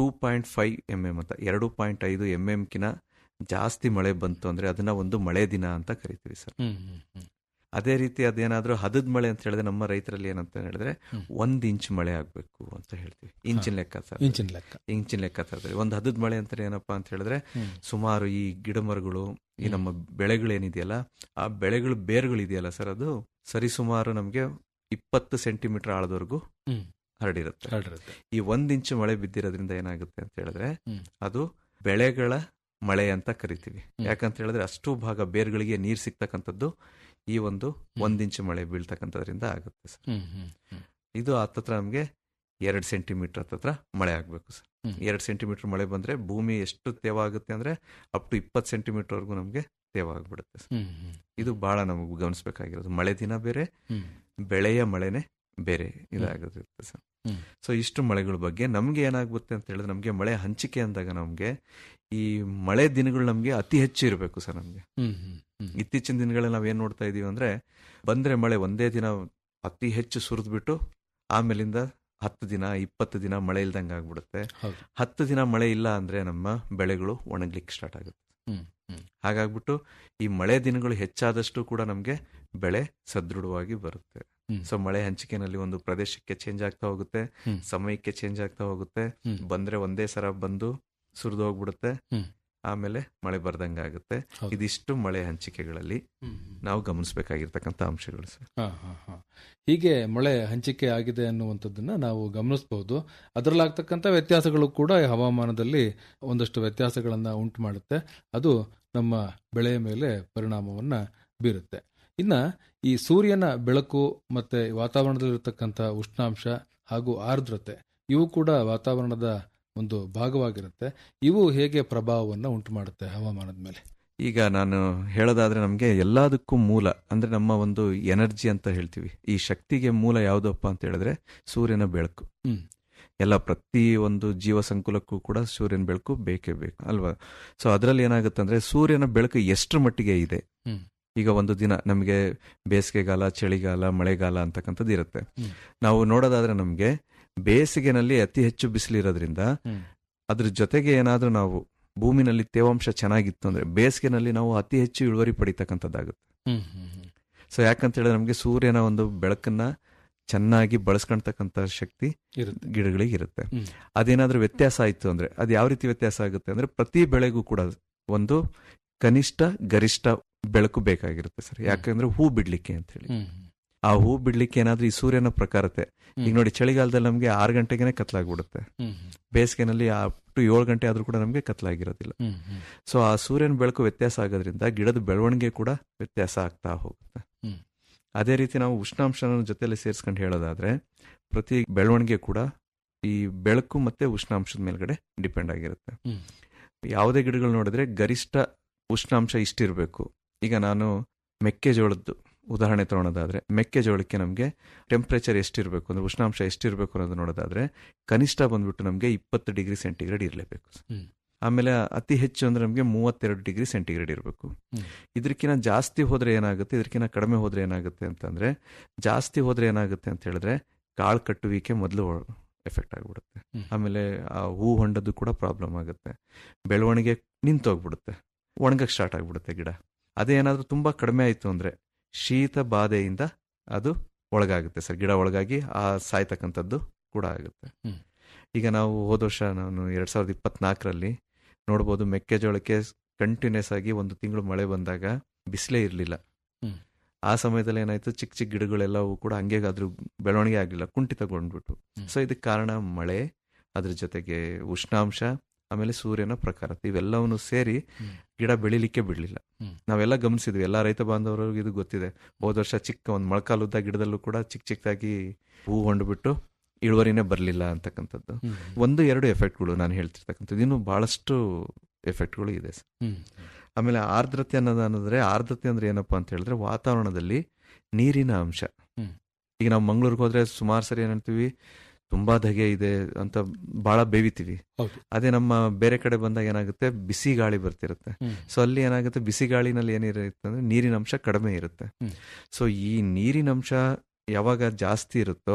[SPEAKER 11] two point five M M ಅಂತ ಎರಡು ಪಾಯಿಂಟ್ ಐದು ಎಮ್ ಎಮ್ಕಿನ ಜಾಸ್ತಿ ಮಳೆ ಬಂತು ಅಂದ್ರೆ ಅದನ್ನ ಒಂದು ಮಳೆ ದಿನ ಅಂತ ಕರಿತೀವಿ ಸರ್
[SPEAKER 10] ಹ್ಮ್ ಹ್ಮ್ ಹ್ಮ್
[SPEAKER 11] ಅದೇ ರೀತಿ ಅದೇನಾದ್ರೂ ಹದದ ಮಳೆ ಅಂತ ಹೇಳಿದ್ರೆ ನಮ್ಮ ರೈತರಲ್ಲಿ ಏನಂತ ಹೇಳಿದ್ರೆ ಒಂದ್ ಇಂಚ್ ಮಳೆ ಆಗ್ಬೇಕು ಅಂತ ಹೇಳ್ತೀವಿ ಇಂಚಿನ ಲೆಕ್ಕ ಸರ್
[SPEAKER 10] ಇಂಚಿನ ಲೆಕ್ಕ.
[SPEAKER 11] ಇಂಚಿನ ಲೆಕ್ಕಾಚಾರದಲ್ಲಿ ಒಂದು ಹದದ ಮಳೆ ಅಂತ ಏನಪ್ಪಾ ಅಂತ ಹೇಳಿದ್ರೆ
[SPEAKER 10] ಹ್ಮ್.
[SPEAKER 11] ಸುಮಾರು ಈ ಗಿಡ ಮರಗಳು ಈ ನಮ್ಮ ಬೆಳೆಗಳೇನಿದೆಯಲ್ಲ ಆ ಬೆಳೆಗಳ ಬೇರುಗಳು ಇದೆಯಲ್ಲ ಸರ್ ಅದು ಸರಿಸುಮಾರು ನಮಗೆ ಇಪ್ಪತ್ತು ಸೆಂಟಿಮೀಟರ್ ಆಳದವರೆಗೂ
[SPEAKER 10] ಹ್ಮ್.
[SPEAKER 11] ಹರಡಿರುತ್ತೆ
[SPEAKER 10] ಹರಡಿರುತ್ತೆ.
[SPEAKER 11] ಈ ಒಂದ್ ಇಂಚು ಮಳೆ ಬಿದ್ದಿರೋದ್ರಿಂದ ಏನಾಗುತ್ತೆ ಅಂತ ಹೇಳಿದ್ರೆ
[SPEAKER 10] ಹ್ಮ್.
[SPEAKER 11] ಅದು ಬೆಳೆಗಳ ಮಳೆ ಅಂತ ಕರಿತೀವಿ
[SPEAKER 10] ಹ್ಮ್.
[SPEAKER 11] ಯಾಕಂತ ಹೇಳಿದ್ರೆ ಅಷ್ಟು ಭಾಗ ಬೇರುಗಳಿಗೆ ನೀರ್ ಸಿಗ್ತಕ್ಕಂಥದ್ದು ಈ ಒಂದು ಒಂದ್ ಇಂಚು ಮಳೆ ಬೀಳ್ತಕ್ಕಂಥದ್ರಿಂದ ಆಗುತ್ತೆ ಸರ್
[SPEAKER 10] ಹ್ಮ್ ಹ್ಮ್ ಹ್ಮ್
[SPEAKER 11] ಇದು ಹತ್ತತ್ರ ನಮಗೆ ಎರಡು ಸೆಂಟಿಮೀಟರ್ ಹತ್ತತ್ರ ಮಳೆ ಆಗಬೇಕು ಸರ್
[SPEAKER 10] ಹ್ಮ್.
[SPEAKER 11] ಎರಡು ಸೆಂಟಿಮೀಟರ್ ಮಳೆ ಬಂದ್ರೆ ಭೂಮಿ ಎಷ್ಟು ತೇವ ಆಗುತ್ತೆ ಅಂದ್ರೆ ಅಪ್ ಟು ಇಪ್ಪತ್ತು ಸೆಂಟಿಮೀಟರ್ವರೆಗೂ ನಮಗೆ ತೇವ ಆಗ್ಬಿಡುತ್ತೆ ಸರ್
[SPEAKER 10] ಹ್ಮ್ ಹ್ಮ್
[SPEAKER 11] ಇದು ಬಹಳ ನಮಗೆ ಗಮನಿಸಬೇಕಾಗಿರೋದು ಮಳೆ ದಿನ ಬೇರೆ
[SPEAKER 10] ಹ್ಮ್.
[SPEAKER 11] ಬೆಳೆಯ ಮಳೆನೇ ಬೇರೆ ಇದಾಗಿರುತ್ತೆ ಸರ್
[SPEAKER 10] ಹ್ಮ್.
[SPEAKER 11] ಸೊ ಇಷ್ಟು ಮಳೆಗಳ ಬಗ್ಗೆ ನಮ್ಗೆ ಏನಾಗುತ್ತೆ ಅಂತ ಹೇಳಿದ್ರೆ ನಮಗೆ ಮಳೆ ಹಂಚಿಕೆ ಅಂದಾಗ ನಮಗೆ ಈ ಮಳೆ ದಿನಗಳು ನಮಗೆ ಅತಿ ಹೆಚ್ಚು ಇರಬೇಕು ಸರ್ ನಮಗೆ
[SPEAKER 10] ಹ್ಮ್ ಹ್ಮ್ ಹ್ಮ್
[SPEAKER 11] ಇತ್ತೀಚಿನ ದಿನಗಳಲ್ಲಿ ನಾವೇನ್ ನೋಡ್ತಾ ಇದೀವಿ ಅಂದ್ರೆ ಬಂದ್ರೆ ಮಳೆ ಒಂದೇ ದಿನ ಅತಿ ಹೆಚ್ಚು ಸುರಿದ್ಬಿಟ್ಟು ಆಮೇಲಿಂದ ಹತ್ತು ದಿನ ಇಪ್ಪತ್ತು ದಿನ ಮಳೆ ಇಲ್ದಂಗೆ ಆಗ್ಬಿಡುತ್ತೆ
[SPEAKER 10] ಹೌದು.
[SPEAKER 11] ಹತ್ತು ದಿನ ಮಳೆ ಇಲ್ಲ ಅಂದ್ರೆ ನಮ್ಮ ಬೆಳೆಗಳು ಒಣಗ್ಲಿಕ್ಕೆ ಸ್ಟಾರ್ಟ್ ಆಗುತ್ತೆ
[SPEAKER 10] ಹ್ಮ್ ಹ್ಮ್
[SPEAKER 11] ಹಾಗಾಗ್ಬಿಟ್ಟು ಈ ಮಳೆ ದಿನಗಳು ಹೆಚ್ಚಾದಷ್ಟು ಕೂಡ ನಮಗೆ ಬೆಳೆ ಸದೃಢವಾಗಿ ಬರುತ್ತೆ
[SPEAKER 10] ಹ್ಮ್.
[SPEAKER 11] ಸೊ ಮಳೆ ಹಂಚಿಕೆನಲ್ಲಿ ಒಂದು ಪ್ರದೇಶಕ್ಕೆ ಚೇಂಜ್ ಆಗ್ತಾ ಹೋಗುತ್ತೆ
[SPEAKER 10] ಹ್ಮ್.
[SPEAKER 11] ಸಮಯಕ್ಕೆ ಚೇಂಜ್ ಆಗ್ತಾ ಹೋಗುತ್ತೆ
[SPEAKER 10] ಹ್ಮ್.
[SPEAKER 11] ಬಂದ್ರೆ ಒಂದೇ ಸರ ಬಂದು ಸುರಿದು ಹೋಗ್ಬಿಡುತ್ತೆ
[SPEAKER 10] ಹ್ಮ್.
[SPEAKER 11] ಆಮೇಲೆ ಮಳೆ ಬರ್ದಂಗೆ ಆಗುತ್ತೆ
[SPEAKER 10] ಹೌದು.
[SPEAKER 11] ಇದಿಷ್ಟು ಮಳೆ ಹಂಚಿಕೆಗಳಲ್ಲಿ
[SPEAKER 10] ಹ್ಮ್.
[SPEAKER 11] ನಾವು ಗಮನಿಸಬೇಕಾಗಿರ್ತಕ್ಕಂಥ ಅಂಶಗಳು ಸರ್
[SPEAKER 10] ಹಾ, ಹಾ, ಹಾ. ಹೀಗೆ ಮಳೆ ಹಂಚಿಕೆ ಆಗಿದೆ ಅನ್ನುವಂಥದ್ದನ್ನ ನಾವು ಗಮನಿಸಬಹುದು ಅದರಲ್ಲಾಗ್ತಕ್ಕಂಥ ವ್ಯತ್ಯಾಸಗಳು ಕೂಡ ಈ ಹವಾಮಾನದಲ್ಲಿ ಒಂದಷ್ಟು ವ್ಯತ್ಯಾಸಗಳನ್ನ ಉಂಟು ಮಾಡುತ್ತೆ ಅದು ನಮ್ಮ ಬೆಳೆಯ ಮೇಲೆ ಪರಿಣಾಮವನ್ನ ಬೀರುತ್ತೆ ಇನ್ನ ಈ ಸೂರ್ಯನ ಬೆಳಕು ಮತ್ತೆ ವಾತಾವರಣದಲ್ಲಿರ್ತಕ್ಕಂಥ ಉಷ್ಣಾಂಶ ಹಾಗೂ ಆರ್ದ್ರತೆ ಇವು ಕೂಡ ವಾತಾವರಣದ ಒಂದು ಭಾಗವಾಗಿರುತ್ತೆ ಇವು ಹೇಗೆ ಪ್ರಭಾವವನ್ನು ಉಂಟು ಮಾಡುತ್ತೆ ಹವಾಮಾನದ ಮೇಲೆ
[SPEAKER 11] ಈಗ ನಾನು ಹೇಳೋದಾದ್ರೆ ನಮಗೆ ಎಲ್ಲದಕ್ಕೂ ಮೂಲ ಅಂದ್ರೆ ನಮ್ಮ ಒಂದು ಎನರ್ಜಿ ಅಂತ ಹೇಳ್ತೀವಿ ಈ ಶಕ್ತಿಗೆ ಮೂಲ ಯಾವುದಪ್ಪ ಅಂತ ಹೇಳಿದ್ರೆ ಸೂರ್ಯನ ಬೆಳಕು
[SPEAKER 10] ಹ್ಮ್.
[SPEAKER 11] ಎಲ್ಲ ಪ್ರತಿ ಒಂದು ಜೀವ ಸಂಕುಲಕ್ಕೂ ಕೂಡ ಸೂರ್ಯನ ಬೆಳಕು ಬೇಕೇ ಬೇಕು ಅಲ್ವಾ ಸೊ ಅದರಲ್ಲಿ ಏನಾಗುತ್ತೆ ಅಂದ್ರೆ ಸೂರ್ಯನ ಬೆಳಕು ಎಷ್ಟರ ಮಟ್ಟಿಗೆ ಇದೆ
[SPEAKER 10] ಹ್ಮ್.
[SPEAKER 11] ಈಗ ಒಂದು ದಿನ ನಮಗೆ ಬೇಸಿಗೆಗಾಲ ಚಳಿಗಾಲ ಮಳೆಗಾಲ ಅಂತಕ್ಕಂಥದ್ದು ಇರುತ್ತೆ
[SPEAKER 10] ಹ್ಮ್.
[SPEAKER 11] ನಾವು ನೋಡೋದಾದ್ರೆ ನಮಗೆ ಬೇಸಿಗೆನಲ್ಲಿ ಅತಿ ಹೆಚ್ಚು ಬಿಸಿಲಿರೋದ್ರಿಂದ
[SPEAKER 10] ಹ್ಮ್.
[SPEAKER 11] ಅದ್ರ ಜೊತೆಗೆ ಏನಾದ್ರೂ ನಾವು ಭೂಮಿನಲ್ಲಿ ತೇವಾಂಶ ಚೆನ್ನಾಗಿತ್ತು ಅಂದ್ರೆ ಬೇಸಿಗೆನಲ್ಲಿ ನಾವು ಅತಿ ಹೆಚ್ಚು ಇಳುವರಿ ಪಡಿತಕ್ಕಂಥದ್ದಾಗುತ್ತೆ
[SPEAKER 10] ಹ್ಮ್ ಹ್ಮ್ ಹ್ಮ್
[SPEAKER 11] ಸೊ ಯಾಕಂತ ಹೇಳಿದ್ರೆ ನಮಗೆ ಸೂರ್ಯನ ಒಂದು ಬೆಳಕನ್ನ ಚೆನ್ನಾಗಿ ಬಳಸ್ಕೊಳ್ತಕ್ಕಂಥ ಶಕ್ತಿ
[SPEAKER 10] ಇರುತ್ತೆ
[SPEAKER 11] ಗಿಡಗಳಿಗೆ ಇರುತ್ತೆ
[SPEAKER 10] ಹ್ಮ್.
[SPEAKER 11] ಅದೇನಾದ್ರೂ ವ್ಯತ್ಯಾಸ ಆಯ್ತು ಅಂದ್ರೆ ಅದು ಯಾವ ರೀತಿ ವ್ಯತ್ಯಾಸ ಆಗುತ್ತೆ ಅಂದ್ರೆ ಪ್ರತಿ ಬೆಳೆಗೂ ಕೂಡ ಒಂದು ಕನಿಷ್ಠ ಗರಿಷ್ಠ ಬೆಳಕು ಬೇಕಾಗಿರುತ್ತೆ ಸರ್ ಯಾಕಂದ್ರೆ ಹೂ ಬಿಡ್ಲಿಕ್ಕೆ ಅಂತ ಹೇಳಿ
[SPEAKER 10] ಹ್ಮ್
[SPEAKER 11] ಆ ಹೂ ಬಿಡ್ಲಿಕ್ಕೆ ಏನಾದ್ರೂ ಈ ಸೂರ್ಯನ ಪ್ರಕಾರತೆ ಈಗ ನೋಡಿ ಚಳಿಗಾಲದಲ್ಲಿ ನಮಗೆ ಆರು ಗಂಟೆಗೆನೆ ಕತ್ಲಾಗ್ಬಿಡುತ್ತೆ
[SPEAKER 10] ಹ್ಮ್
[SPEAKER 11] ಬೇಸಿಗೆನಲ್ಲಿ ಅಪ್ ಟು ಏಳು ಗಂಟೆ ಆದ್ರೂ ಕೂಡ ನಮಗೆ ಕತ್ಲಾಗಿರೋದಿಲ್ಲ
[SPEAKER 10] ಹ್ಮ್ ಹ್ಮ್
[SPEAKER 11] ಸೊ ಆ ಸೂರ್ಯನ ಬೆಳಕು ವ್ಯತ್ಯಾಸ ಆಗೋದ್ರಿಂದ ಗಿಡದ ಬೆಳವಣಿಗೆ ಕೂಡ ವ್ಯತ್ಯಾಸ ಆಗ್ತಾ ಹೋಗುತ್ತೆ
[SPEAKER 10] ಹ್ಮ್.
[SPEAKER 11] ಅದೇ ರೀತಿ ನಾವು ಉಷ್ಣಾಂಶನ ಜೊತೆಲಿ ಸೇರಿಸ್ಕೊಂಡು ಹೇಳೋದಾದ್ರೆ ಪ್ರತಿ ಬೆಳವಣಿಗೆ ಕೂಡ ಈ ಬೆಳಕು ಮತ್ತೆ ಉಷ್ಣಾಂಶದ ಮೇಲ್ಗಡೆ ಡಿಪೆಂಡ್ ಆಗಿರುತ್ತೆ
[SPEAKER 10] ಹ್ಮ್.
[SPEAKER 11] ಯಾವುದೇ ಗಿಡಗಳು ನೋಡಿದ್ರೆ ಗರಿಷ್ಠ ಉಷ್ಣಾಂಶ ಇಷ್ಟಿರಬೇಕು ಈಗ ನಾನು ಮೆಕ್ಕೆಜೋಳದ್ದು ಉದಾಹರಣೆ ತಗೊಳೋದಾದ್ರೆ ಮೆಕ್ಕೆಜೋಳಕ್ಕೆ ನಮಗೆ ಟೆಂಪ್ರೇಚರ್ ಎಷ್ಟಿರಬೇಕು ಅಂದ್ರೆ ಉಷ್ಣಾಂಶ ಎಷ್ಟಿರಬೇಕು ಅನ್ನೋದು ನೋಡೋದಾದ್ರೆ ಕನಿಷ್ಠ ಬಂದ್ಬಿಟ್ಟು ನಮಗೆ ಇಪ್ಪತ್ತು ಡಿಗ್ರಿ ಸೆಂಟಿಗ್ರೇಡ್ ಇರಲೇಬೇಕು
[SPEAKER 10] ಹ್ಮ್.
[SPEAKER 11] ಆಮೇಲೆ ಅತಿ ಹೆಚ್ಚು ಅಂದ್ರೆ ನಮಗೆ ಮೂವತ್ತೆರಡು ಡಿಗ್ರಿ ಸೆಂಟಿಗ್ರೇಡ್ ಇರಬೇಕು
[SPEAKER 10] ಹ್ಮ್.
[SPEAKER 11] ಇದಕ್ಕಿಂತ ಜಾಸ್ತಿ ಹೋದ್ರೆ ಏನಾಗುತ್ತೆ ಇದಕ್ಕಿಂತ ಕಡಿಮೆ ಹೋದ್ರೆ ಏನಾಗುತ್ತೆ ಅಂತಂದ್ರೆ ಜಾಸ್ತಿ ಹೋದ್ರೆ ಏನಾಗುತ್ತೆ ಅಂತ ಹೇಳಿದ್ರೆ ಕಾಳು ಕಟ್ಟುವಿಕೆ ಮೊದಲು ಎಫೆಕ್ಟ್ ಆಗಿಬಿಡುತ್ತೆ
[SPEAKER 10] ಹ್ಮ್.
[SPEAKER 11] ಆಮೇಲೆ ಆ ಹೂ ಹೊಂಡದ್ದು ಕೂಡ ಪ್ರಾಬ್ಲಮ್ ಆಗುತ್ತೆ ಬೆಳವಣಿಗೆ ನಿಂತೋಗ್ಬಿಡುತ್ತೆ ಒಣಗಕ್ಕೆ ಸ್ಟಾರ್ಟ್ ಆಗಿಬಿಡುತ್ತೆ ಗಿಡ ಅದೇ ಏನಾದರೂ ತುಂಬಾ ಕಡಿಮೆ ಆಯಿತು ಅಂದ್ರೆ ಶೀತ ಬಾಧೆಯಿಂದ ಅದು ಒಳಗಾಗುತ್ತೆ ಸರ್ ಗಿಡ ಒಳಗಾಗಿ ಆ ಸಾಯ್ತಕ್ಕಂಥದ್ದು ಕೂಡ ಆಗುತ್ತೆ
[SPEAKER 10] ಹ್ಮ್.
[SPEAKER 11] ಈಗ ನಾವು ಹೋದ ವರ್ಷ ನಾನು ಎರಡ್ ಸಾವಿರದ ಇಪ್ಪತ್ನಾಲ್ಕರಲ್ಲಿ ನೋಡ್ಬೋದು ಮೆಕ್ಕೆಜೋಳಕ್ಕೆ ಕಂಟಿನ್ಯೂಸ್ ಆಗಿ ಒಂದು ತಿಂಗಳು ಮಳೆ ಬಂದಾಗ ಬಿಸಿಲೇ ಇರಲಿಲ್ಲ
[SPEAKER 10] ಹ್ಮ್.
[SPEAKER 11] ಆ ಸಮಯದಲ್ಲಿ ಏನಾಯ್ತು ಚಿಕ್ಕ ಚಿಕ್ಕ ಗಿಡಗಳೆಲ್ಲವೂ ಕೂಡ ಹಂಗೆ ಅದ್ರ ಬೆಳವಣಿಗೆ ಆಗಲಿಲ್ಲ ಕುಂಠಿತಗೊಂಡ್ಬಿಟ್ಟು
[SPEAKER 10] ಹ್ಮ್.
[SPEAKER 11] ಸೊ ಇದಕ್ಕೆ ಕಾರಣ ಮಳೆ ಅದ್ರ ಜೊತೆಗೆ ಉಷ್ಣಾಂಶ ಆಮೇಲೆ ಸೂರ್ಯನ ಪ್ರಖರತೆ ಇವೆಲ್ಲವನ್ನು ಸೇರಿ
[SPEAKER 10] ಹ್ಮ್.
[SPEAKER 11] ಗಿಡ ಬೆಳಿಲಿಕ್ಕೆ ಬಿಡ್ಲಿಲ್ಲ
[SPEAKER 10] ಹ್ಮ್.
[SPEAKER 11] ನಾವೆಲ್ಲ ಗಮನಿಸಿದ್ವಿ ಎಲ್ಲ ರೈತ ಬಾಂಧವರಿಗೂ ಇದು ಗೊತ್ತಿದೆ ಹೋದ ವರ್ಷ ಚಿಕ್ಕ ಒಂದು ಮೊಳಕಾಲುದ್ದ ಗಿಡದಲ್ಲೂ ಕೂಡ ಚಿಕ್ಕ ಚಿಕ್ಕದಾಗಿ ಹೂ ಹೊಂಡ್ಬಿಟ್ಟು ಇಳುವರಿನೇ ಬರಲಿಲ್ಲ ಅಂತಕ್ಕಂಥದ್ದು
[SPEAKER 10] ಹ್ಮ್.
[SPEAKER 11] ಒಂದು ಎರಡು ಎಫೆಕ್ಟ್ಗಳು ನಾನು ಹೇಳ್ತಿರ್ತಕ್ಕಂಥದ್ದು ಇನ್ನು ಬಹಳಷ್ಟು ಎಫೆಕ್ಟ್ಗಳು ಇದೆ ಸರ್
[SPEAKER 10] ಹ್ಮ್.
[SPEAKER 11] ಆಮೇಲೆ ಆರ್ದ್ರತೆ ಅನ್ನೋದು ಅನ್ನೋದ್ರೆ ಆರ್ದ್ರತೆ ಅಂದ್ರೆ ಏನಪ್ಪಾ ಅಂತ ಹೇಳಿದ್ರೆ ವಾತಾವರಣದಲ್ಲಿ ನೀರಿನ ಅಂಶ
[SPEAKER 10] ಹ್ಮ್.
[SPEAKER 11] ಈಗ ನಾವು ಮಂಗ್ಳೂರ್ಗೆ ಹೋದ್ರೆ ಸುಮಾರು ಸರಿ ಏನ್ ಹೇಳ್ತೀವಿ ತುಂಬಾ ಧಗೆ ಇದೆ ಅಂತ ಬಹಳ ಬೇವಿತೀವಿ
[SPEAKER 10] ಹೌದು.
[SPEAKER 11] ಅದೇ ನಮ್ಮ ಬೇರೆ ಕಡೆ ಬಂದಾಗ ಏನಾಗುತ್ತೆ ಬಿಸಿ ಗಾಳಿ ಬರ್ತಿರುತ್ತೆ
[SPEAKER 10] ಹ್ಮ್.
[SPEAKER 11] ಸೊ ಅಲ್ಲಿ ಏನಾಗುತ್ತೆ ಬಿಸಿ ಗಾಳಿನಲ್ಲಿ ಏನಿರುತ್ತೆ ಅಂದ್ರೆ ನೀರಿನ ಅಂಶ ಕಡಿಮೆ ಇರುತ್ತೆ
[SPEAKER 10] ಹ್ಮ್.
[SPEAKER 11] ಸೊ ಈ ನೀರಿನ ಅಂಶ ಯಾವಾಗ ಜಾಸ್ತಿ ಇರುತ್ತೋ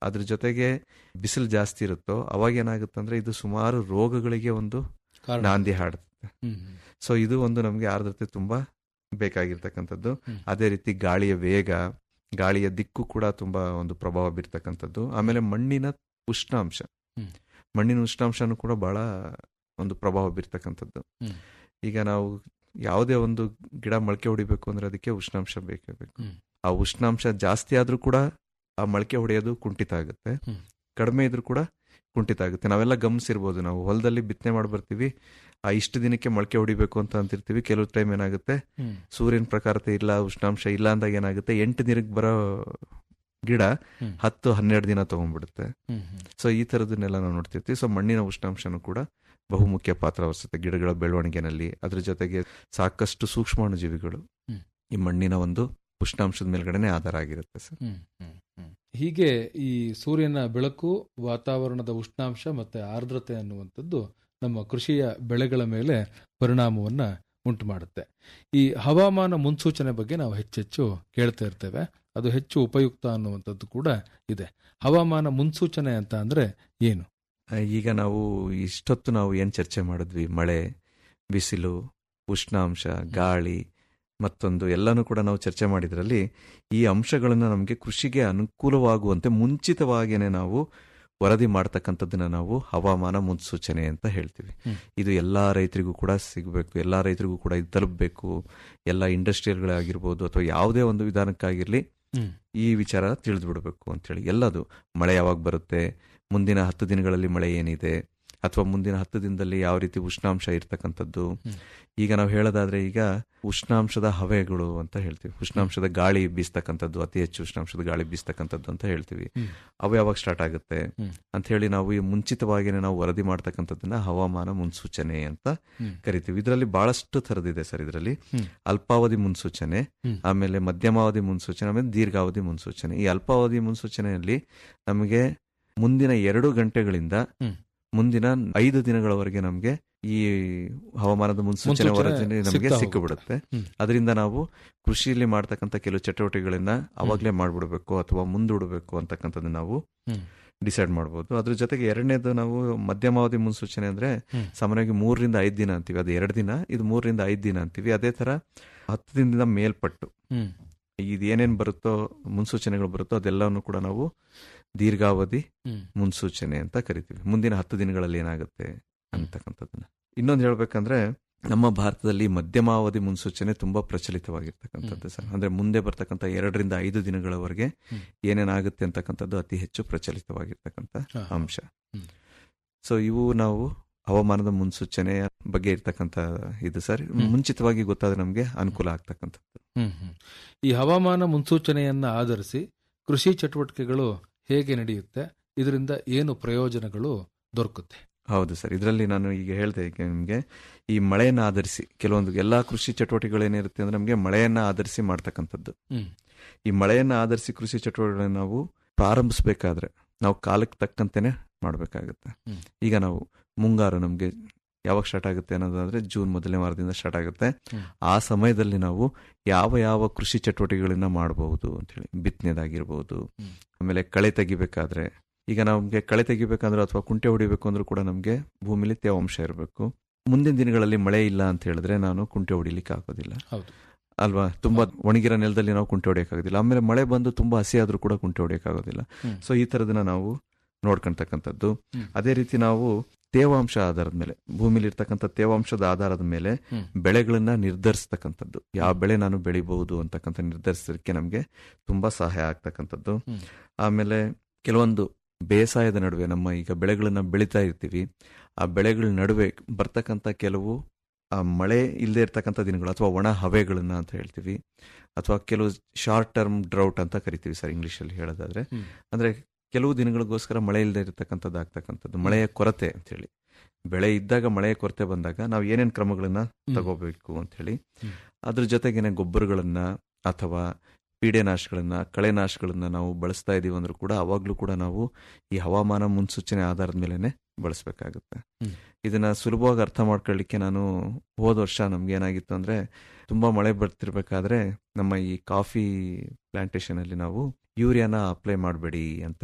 [SPEAKER 11] ಅದ್ರ ಜೊತೆಗೆ ಬಿಸಿಲು ಜಾಸ್ತಿ ಇರುತ್ತೋ ಅವಾಗ ಏನಾಗುತ್ತೆ ಅಂದ್ರೆ ಇದು ಸುಮಾರು ರೋಗಗಳಿಗೆ ಒಂದು
[SPEAKER 10] ಕಾರಣ.
[SPEAKER 11] ನಾಂದಿ ಹಾಡುತ್ತೆ
[SPEAKER 10] ಹ್ಮ್, ಹ್ಮ್.
[SPEAKER 11] ಸೊ ಇದು ಒಂದು ನಮಗೆ ಆರ್ದ್ರತೆ ತುಂಬಾ ಬೇಕಾಗಿರ್ತಕ್ಕಂಥದ್ದು
[SPEAKER 10] ಹ್ಮ್.
[SPEAKER 11] ಅದೇ ರೀತಿ ಗಾಳಿಯ ವೇಗ ಗಾಳಿಯ ದಿಕ್ಕು ಕೂಡ ತುಂಬಾ ಒಂದು ಪ್ರಭಾವ ಬೀರ್ತಕ್ಕಂಥದ್ದು ಆಮೇಲೆ ಮಣ್ಣಿನ ಉಷ್ಣಾಂಶ
[SPEAKER 10] ಹ್ಮ್.
[SPEAKER 11] ಮಣ್ಣಿನ ಉಷ್ಣಾಂಶನೂ ಕೂಡ ಬಹಳ ಒಂದು ಪ್ರಭಾವ ಬೀರ್ತಕ್ಕಂಥದ್ದು
[SPEAKER 10] ಹ್ಮ್.
[SPEAKER 11] ಈಗ ನಾವು ಯಾವುದೇ ಒಂದು ಗಿಡ ಮೊಳಕೆ ಹೊಡಿಬೇಕು ಅಂದ್ರೆ ಅದಕ್ಕೆ ಉಷ್ಣಾಂಶ ಬೇಕೇ ಬೇಕು
[SPEAKER 10] ಹ್ಮ್.
[SPEAKER 11] ಆ ಉಷ್ಣಾಂಶ ಜಾಸ್ತಿ ಆದ್ರೂ ಕೂಡ ಆ ಮೊಳಕೆ ಹೊಡೆಯೋದು ಕುಂಠಿತ ಆಗುತ್ತೆ
[SPEAKER 10] ಹ್ಮ್.
[SPEAKER 11] ಕಡಿಮೆ ಇದ್ರೂ ಕೂಡ ಕುಂಠಿತ ಆಗುತ್ತೆ ನಾವೆಲ್ಲ ಗಮನಿಸಿರ್ಬೋದು ನಾವು ಹೊಲದಲ್ಲಿ ಬಿತ್ತನೆ ಮಾಡಿ ಬರ್ತೀವಿ ಆ ಇಷ್ಟು ದಿನಕ್ಕೆ ಮೊಳಕೆ ಹೊಡಿಬೇಕು ಅಂತ ಅಂತಿರ್ತೀವಿ ಕೆಲವು ಟೈಮ್ ಏನಾಗುತ್ತೆ
[SPEAKER 10] ಹ್ಮ್.
[SPEAKER 11] ಸೂರ್ಯನ ಪ್ರಕಾರತೆ ಇಲ್ಲ ಉಷ್ಣಾಂಶ ಇಲ್ಲ ಅಂದಾಗ ಏನಾಗುತ್ತೆ ಎಂಟು ದಿನಕ್ಕೆ ಬರೋ ಗಿಡ
[SPEAKER 10] ಹ್ಮ್.
[SPEAKER 11] ಹತ್ತು ಹನ್ನೆರಡು ದಿನ ತಗೊಂಡ್ಬಿಡುತ್ತೆ
[SPEAKER 10] ಹ್ಮ್, ಹ್ಮ್.
[SPEAKER 11] ಸೊ ಈ ಥರದನ್ನೆಲ್ಲ ನಾವು ನೋಡ್ತಿರ್ತೀವಿ ಸೊ ಮಣ್ಣಿನ ಉಷ್ಣಾಂಶನೂ ಕೂಡ ಬಹುಮುಖ್ಯ ಪಾತ್ರ ವಹಿಸುತ್ತೆ ಗಿಡಗಳ ಬೆಳವಣಿಗೆನಲ್ಲಿ ಅದ್ರ ಜೊತೆಗೆ ಸಾಕಷ್ಟು ಸೂಕ್ಷ್ಮಾಣು ಜೀವಿಗಳು
[SPEAKER 10] ಹ್ಮ್.
[SPEAKER 11] ಈ ಮಣ್ಣಿನ ಒಂದು ಉಷ್ಣಾಂಶದ ಮೇಲ್ಗಡೆನೆ ಆಧಾರ ಆಗಿರುತ್ತೆ ಸರ್
[SPEAKER 10] ಹ್ಮ್, ಹ್ಮ್, ಹ್ಮ್. ಹೀಗೆ ಈ ಸೂರ್ಯನ ಬೆಳಕು ವಾತಾವರಣದ ಉಷ್ಣಾಂಶ ಮತ್ತೆ ಆರ್ದ್ರತೆ ಅನ್ನುವಂಥದ್ದು ನಮ್ಮ ಕೃಷಿಯ ಬೆಳೆಗಳ ಮೇಲೆ ಪರಿಣಾಮವನ್ನ ಉಂಟು ಮಾಡುತ್ತೆ ಈ ಹವಾಮಾನ ಮುನ್ಸೂಚನೆ ಬಗ್ಗೆ ನಾವು ಹೆಚ್ಚೆಚ್ಚು ಕೇಳ್ತಾ ಇರ್ತೇವೆ ಅದು ಹೆಚ್ಚು ಉಪಯುಕ್ತ ಅನ್ನುವಂಥದ್ದು ಕೂಡ ಇದೆ ಹವಾಮಾನ ಮುನ್ಸೂಚನೆ ಅಂತ ಅಂದ್ರೆ ಏನು
[SPEAKER 11] ಆ, ಈಗ ನಾವು ಇಷ್ಟೊತ್ತು ನಾವು ಏನು ಚರ್ಚೆ ಮಾಡಿದ್ವಿ ಮಳೆ ಬಿಸಿಲು ಉಷ್ಣಾಂಶ ಗಾಳಿ ಮತ್ತೊಂದು ಎಲ್ಲನೂ ಕೂಡ ನಾವು ಚರ್ಚೆ ಮಾಡಿದ್ರಲ್ಲಿ ಈ ಅಂಶಗಳನ್ನು ನಮಗೆ ಕೃಷಿಗೆ ಅನುಕೂಲವಾಗುವಂತೆ ಮುಂಚಿತವಾಗಿಯೇ ನಾವು ವರದಿ ಮಾಡ್ತಕ್ಕಂಥದ್ದನ್ನ ನಾವು ಹವಾಮಾನ ಮುನ್ಸೂಚನೆ ಅಂತ ಹೇಳ್ತೀವಿ
[SPEAKER 10] ಹ್ಮ್.
[SPEAKER 11] ಇದು ಎಲ್ಲಾ ರೈತರಿಗೂ ಕೂಡ ಸಿಗಬೇಕು ಎಲ್ಲಾ ರೈತರಿಗೂ ಕೂಡ ಇದು ತಲುಪಬೇಕು ಎಲ್ಲ ಇಂಡಸ್ಟ್ರಿಯಲ್ಗಳಾಗಿರ್ಬೋದು ಅಥವಾ ಯಾವುದೇ ಒಂದು ವಿಧಾನಕ್ಕಾಗಿರ್ಲಿ
[SPEAKER 10] ಹ್ಮ್.
[SPEAKER 11] ಈ ವಿಚಾರ ತಿಳಿದು ಬಿಡಬೇಕು ಅಂತೇಳಿ ಎಲ್ಲದು ಮಳೆ ಯಾವಾಗ ಬರುತ್ತೆ ಮುಂದಿನ ಹತ್ತು ದಿನಗಳಲ್ಲಿ ಮಳೆ ಏನಿದೆ ಅಥವಾ ಮುಂದಿನ ಹತ್ತು ದಿನದಲ್ಲಿ ಯಾವ ರೀತಿ ಉಷ್ಣಾಂಶ ಇರ್ತಕ್ಕಂಥದ್ದು
[SPEAKER 10] ಹ್ಮ್.
[SPEAKER 11] ಈಗ ನಾವು ಹೇಳೋದಾದ್ರೆ ಈಗ ಉಷ್ಣಾಂಶದ ಹವೆಗಳು ಅಂತ ಹೇಳ್ತೀವಿ ಉಷ್ಣಾಂಶದ ಗಾಳಿ ಬೀಸ್ತಕ್ಕಂಥದ್ದು ಅತಿ ಹೆಚ್ಚು ಉಷ್ಣಾಂಶದ ಗಾಳಿ ಬೀಸ್ತಕ್ಕಂಥದ್ದು ಅಂತ ಹೇಳ್ತೀವಿ
[SPEAKER 10] ಹ್ಮ್.
[SPEAKER 11] ಅವು ಯಾವಾಗ ಸ್ಟಾರ್ಟ್ ಆಗುತ್ತೆ
[SPEAKER 10] ಹ್ಮ್.
[SPEAKER 11] ಅಂತ ಹೇಳಿ ನಾವು ಈ ಮುಂಚಿತವಾಗಿಯೇ ನಾವು ವರದಿ ಮಾಡ್ತಕ್ಕಂಥದ್ದನ್ನ ಹವಾಮಾನ ಮುನ್ಸೂಚನೆ ಅಂತ
[SPEAKER 10] ಹ್ಮ್.
[SPEAKER 11] ಕರಿತೀವಿ ಇದರಲ್ಲಿ ಬಹಳಷ್ಟು ಥರದಿದೆ ಸರ್ ಇದರಲ್ಲಿ
[SPEAKER 10] ಹ್ಮ್.
[SPEAKER 11] ಅಲ್ಪಾವಧಿ ಮುನ್ಸೂಚನೆ
[SPEAKER 10] ಹ್ಮ್.
[SPEAKER 11] ಆಮೇಲೆ ಮಧ್ಯಮಾವಧಿ ಮುನ್ಸೂಚನೆ ಆಮೇಲೆ ದೀರ್ಘಾವಧಿ ಮುನ್ಸೂಚನೆ ಈ ಅಲ್ಪಾವಧಿ ಮುನ್ಸೂಚನೆಯಲ್ಲಿ ನಮಗೆ ಮುಂದಿನ ಎರಡು ಗಂಟೆಗಳಿಂದ
[SPEAKER 10] ಹ್ಮ್.
[SPEAKER 11] ಮುಂದಿನ ಐದು ದಿನಗಳವರೆಗೆ ನಮಗೆ ಈ ಹವಾಮಾನದ ಮುನ್ಸೂಚನೆ
[SPEAKER 10] ಮುನ್ಸೂಚನೆ
[SPEAKER 11] ವರದಿ ನಮಗೆ
[SPEAKER 10] ಸಿಗ್ತಾ
[SPEAKER 11] ಸಿಕ್ಕಿಬಿಡುತ್ತೆ
[SPEAKER 10] ಹೋಗುತ್ತೆ. ಹ್ಮ್.
[SPEAKER 11] ಅದರಿಂದ ನಾವು ಕೃಷಿಯಲ್ಲಿ ಮಾಡ್ತಕ್ಕಂಥ ಕೆಲವು ಚಟುವಟಿಕೆಗಳನ್ನ ಅವಾಗಲೇ ಮಾಡ್ಬಿಡ್ಬೇಕು ಅಥವಾ ಮುಂದೂಡಬೇಕು ಅಂತಕ್ಕಂಥದ್ದು ನಾವು
[SPEAKER 10] ಹ್ಮ್.
[SPEAKER 11] ಡಿಸೈಡ್ ಮಾಡ್ಬೋದು ಅದ್ರ ಜೊತೆಗೆ ಎರಡನೇದು ನಾವು ಮಧ್ಯಮಾವಧಿ ಮುನ್ಸೂಚನೆ ಅಂದ್ರೆ
[SPEAKER 10] ಹ್ಮ್.
[SPEAKER 11] ಸಾಮಾನ್ಯವಾಗಿ ಮೂರರಿಂದ ಐದು ದಿನ ಅಂತೀವಿ ಅದು ಎರಡು ದಿನ ಇದು ಮೂರರಿಂದ ಐದು ದಿನ ಅಂತೀವಿ ಅದೇ ತರ ಹತ್ತು ದಿನದಿಂದ ಮೇಲ್ಪಟ್ಟು
[SPEAKER 10] ಹ್ಮ್.
[SPEAKER 11] ಇದು ಏನೇನು ಬರುತ್ತೋ ಮುನ್ಸೂಚನೆಗಳು ಬರುತ್ತೋ ಅದೆಲ್ಲವನ್ನು ಕೂಡ ನಾವು ದೀರ್ಘಾವಧಿ
[SPEAKER 10] ಹ್ಮ್.
[SPEAKER 11] ಮುನ್ಸೂಚನೆ ಅಂತ ಕರಿತೀವಿ ಮುಂದಿನ ಹತ್ತು ದಿನಗಳಲ್ಲಿ ಏನಾಗುತ್ತೆ ಅಂತಕ್ಕಂಥದ್ದನ್ನ ಇನ್ನೊಂದು ಹೇಳ್ಬೇಕಂದ್ರೆ ನಮ್ಮ ಭಾರತದಲ್ಲಿ ಮಧ್ಯಮಾವಧಿ ಮುನ್ಸೂಚನೆ ತುಂಬಾ ಪ್ರಚಲಿತವಾಗಿರ್ತಕ್ಕಂಥದ್ದು ಸರ್ ಅಂದ್ರೆ ಮುಂದೆ ಬರ್ತಕ್ಕಂಥ ಎರಡರಿಂದ ಐದು ದಿನಗಳವರೆಗೆ
[SPEAKER 10] ಹ್ಮ್.
[SPEAKER 11] ಏನೇನಾಗುತ್ತೆ ಅಂತಕ್ಕಂಥದ್ದು ಅತಿ ಹೆಚ್ಚು ಪ್ರಚಲಿತವಾಗಿರ್ತಕ್ಕಂಥ
[SPEAKER 10] ಹಾ.
[SPEAKER 11] ಅಂಶ
[SPEAKER 10] ಹ್ಮ್.
[SPEAKER 11] ಸೊ ಇವು ನಾವು ಹವಾಮಾನದ ಮುನ್ಸೂಚನೆಯ ಬಗ್ಗೆ ಇರ್ತಕ್ಕಂಥ ಇದು ಸರ್
[SPEAKER 10] ಹ್ಮ್.
[SPEAKER 11] ಮುಂಚಿತವಾಗಿ ಗೊತ್ತಾದ್ರೆ ನಮಗೆ ಅನುಕೂಲ ಆಗ್ತಕ್ಕಂಥದ್ದು
[SPEAKER 10] ಹ್ಮ್ ಹ್ಮ್. ಈ ಹವಾಮಾನ ಮುನ್ಸೂಚನೆಯನ್ನ ಆಧರಿಸಿ ಕೃಷಿ ಚಟುವಟಿಕೆಗಳು ಹೇಗೆ ನಡೆಯುತ್ತೆ ಇದರಿಂದ ಏನು ಪ್ರಯೋಜನಗಳು ದೊರಕುತ್ತೆ
[SPEAKER 11] ಹೌದು ಸರ್ ಇದರಲ್ಲಿ ನಾನು ಈಗ ಹೇಳ್ದೆ ಈಗ ನಿಮಗೆ ಈ ಮಳೆಯನ್ನ ಆಧರಿಸಿ ಕೆಲವೊಂದು ಎಲ್ಲಾ ಕೃಷಿ ಚಟುವಟಿಕೆಗಳು ಏನಿರುತ್ತೆ ಅಂದ್ರೆ ನಮಗೆ ಮಳೆಯನ್ನ ಆಧರಿಸಿ ಮಾಡ್ತಕ್ಕಂಥದ್ದು
[SPEAKER 10] ಹ್ಮ್.
[SPEAKER 11] ಈ ಮಳೆಯನ್ನ ಆಧರಿಸಿ ಕೃಷಿ ಚಟುವಟಿಕೆಗಳನ್ನ ನಾವು ಪ್ರಾರಂಭಿಸಬೇಕಾದ್ರೆ ನಾವು ಕಾಲಕ್ಕೆ ತಕ್ಕಂತೆನೆ ಮಾಡಬೇಕಾಗುತ್ತೆ
[SPEAKER 10] ಹ್ಮ್.
[SPEAKER 11] ಈಗ ನಾವು ಮುಂಗಾರು ನಮಗೆ ಯಾವಾಗ ಸ್ಟಾರ್ಟ್ ಆಗುತ್ತೆ ಅನ್ನೋದಾದ್ರೆ ಜೂನ್ ಮೊದಲನೇ ವಾರದಿಂದ ಸ್ಟಾರ್ಟ್ ಆಗುತ್ತೆ
[SPEAKER 10] ಹ್ಮ್.
[SPEAKER 11] ಆ ಸಮಯದಲ್ಲಿ ನಾವು ಯಾವ ಯಾವ ಕೃಷಿ ಚಟುವಟಿಕೆಗಳನ್ನ ಮಾಡಬಹುದು ಅಂತೇಳಿ ಬಿತ್ತನೆದಾಗಿರ್ಬೋದು
[SPEAKER 10] ಹ್ಮ್.
[SPEAKER 11] ಆಮೇಲೆ ಕಳೆ ತೆಗಿಬೇಕಾದ್ರೆ ಈಗ ನಮಗೆ ಕಳೆ ತೆಗಿಬೇಕಂದ್ರೆ ಅಥವಾ ಕುಂಟೆ ಹೊಡಿಬೇಕು ಅಂದ್ರೂ ಕೂಡ ನಮಗೆ ಭೂಮಿಲಿ ತೇವಾಂಶ ಇರಬೇಕು ಮುಂದಿನ ದಿನಗಳಲ್ಲಿ ಮಳೆ ಇಲ್ಲ ಅಂತ ಹೇಳಿದ್ರೆ ನಾನು ಕುಂಟೆ ಹೊಡಿಲಿಕ್ಕೆ ಆಗೋದಿಲ್ಲ
[SPEAKER 10] ಹೌದು
[SPEAKER 11] ಅಲ್ವಾ ತುಂಬಾ ಒಣಗಿರೋ ನೆಲದಲ್ಲಿ ನಾವು ಕುಂಟೆ ಹೊಡಿಯೋಕ್ಕಾಗೋದಿಲ್ಲ ಆಮೇಲೆ ಮಳೆ ಬಂದು ತುಂಬಾ ಹಸಿ ಆದ್ರೂ ಕೂಡ ಕುಂಟೆ ಹೊಡಿಯೋಕ್ಕಾಗೋದಿಲ್ಲ
[SPEAKER 10] ಹ್ಮ್.
[SPEAKER 11] ಸೊ ಈ ತರದನ್ನ ನಾವು ನೋಡ್ಕೊಂತಕ್ಕಂಥದ್ದು
[SPEAKER 10] ಹ್ಮ್.
[SPEAKER 11] ಅದೇ ರೀತಿ ನಾವು ತೇವಾಂಶ ಆಧಾರದ ಮೇಲೆ ಭೂಮಿಲಿ ಇರ್ತಕ್ಕಂಥ ತೇವಾಂಶದ ಆಧಾರದ ಮೇಲೆ
[SPEAKER 10] ಹ್ಮ್.
[SPEAKER 11] ಬೆಳೆಗಳನ್ನ ನಿರ್ಧರಿಸ್ತಕ್ಕಂಥದ್ದು ಯಾವ ಬೆಳೆ ನಾನು ಬೆಳಿಬಹುದು ಅಂತಕ್ಕಂಥ ನಿರ್ಧರಿಸಲಿಕ್ಕೆ ನಮಗೆ ತುಂಬಾ ಸಹಾಯ ಆಗ್ತಕ್ಕಂಥದ್ದು
[SPEAKER 10] ಹ್ಮ್.
[SPEAKER 11] ಆಮೇಲೆ ಕೆಲವೊಂದು ಬೇಸಾಯದ ನಡುವೆ ನಮ್ಮ ಈಗ ಬೆಳೆಗಳನ್ನ ಬೆಳಿತಾ ಇರ್ತೀವಿ ಆ ಬೆಳೆಗಳ ನಡುವೆ ಬರ್ತಕ್ಕಂಥ ಕೆಲವು ಆ ಮಳೆ ಇಲ್ಲದೆ ಇರ್ತಕ್ಕಂಥ ದಿನಗಳು ಅಥವಾ ಒಣ ಹವೆಗಳನ್ನ ಅಂತ ಹೇಳ್ತೀವಿ ಅಥವಾ ಕೆಲವು ಶಾರ್ಟ್ ಟರ್ಮ್ ಡ್ರೌಟ್ ಅಂತ ಕರಿತೀವಿ ಸರ್ ಇಂಗ್ಲಿಷಲ್ಲಿ ಹೇಳೋದಾದ್ರೆ
[SPEAKER 10] ಹ್ಮ್.
[SPEAKER 11] ಅಂದ್ರೆ ಕೆಲವು ದಿನಗಳಿಗೋಸ್ಕರ ಮಳೆ ಇಲ್ಲದೆ ಇರತಕ್ಕಂಥದ್ದು ಆಗ್ತಕ್ಕಂಥದ್ದು ಮಳೆಯ ಕೊರತೆ ಅಂತ ಹೇಳಿ ಬೆಳೆ ಇದ್ದಾಗ ಮಳೆಯ ಕೊರತೆ ಬಂದಾಗ ನಾವು ಏನೇನು ಕ್ರಮಗಳನ್ನ
[SPEAKER 10] ಹ್ಮ್.
[SPEAKER 11] ತಗೋಬೇಕು ಅಂತ ಹೇಳಿ
[SPEAKER 10] ಹ್ಮ್.
[SPEAKER 11] ಅದ್ರ ಜೊತೆಗೇನೆ ಗೊಬ್ಬರಗಳನ್ನ ಅಥವಾ ಪೀಡೆನಾಶಗಳನ್ನ ಕಳೆನಾಶಗಳನ್ನ ನಾವು ಬಳಸ್ತಾ ಇದೀವಿ ಅಂದ್ರೂ ಕೂಡ ಅವಾಗ್ಲೂ ಕೂಡ ನಾವು ಈ ಹವಾಮಾನ ಮುನ್ಸೂಚನೆ ಆಧಾರದ ಮೇಲೆನೆ ಬಳಸಬೇಕಾಗುತ್ತೆ
[SPEAKER 10] ಹ್ಮ್.
[SPEAKER 11] ಇದನ್ನ ಸುಲಭವಾಗಿ ಅರ್ಥ ಮಾಡ್ಕೊಳ್ಳಿಕ್ಕೆ ನಾನು ಹೋದ ವರ್ಷ ನಮ್ಗೆ ಏನಾಗಿತ್ತು ಅಂದ್ರೆ ತುಂಬಾ ಮಳೆ ಬರ್ತಿರ್ಬೇಕಾದ್ರೆ ನಮ್ಮ ಈ ಕಾಫಿ ಪ್ಲಾಂಟೇಶನ್ ಅಲ್ಲಿ ನಾವು ಯೂರಿಯಾನ ಅಪ್ಲೈ ಮಾಡಬೇಡಿ ಅಂತ ಹೇಳಿ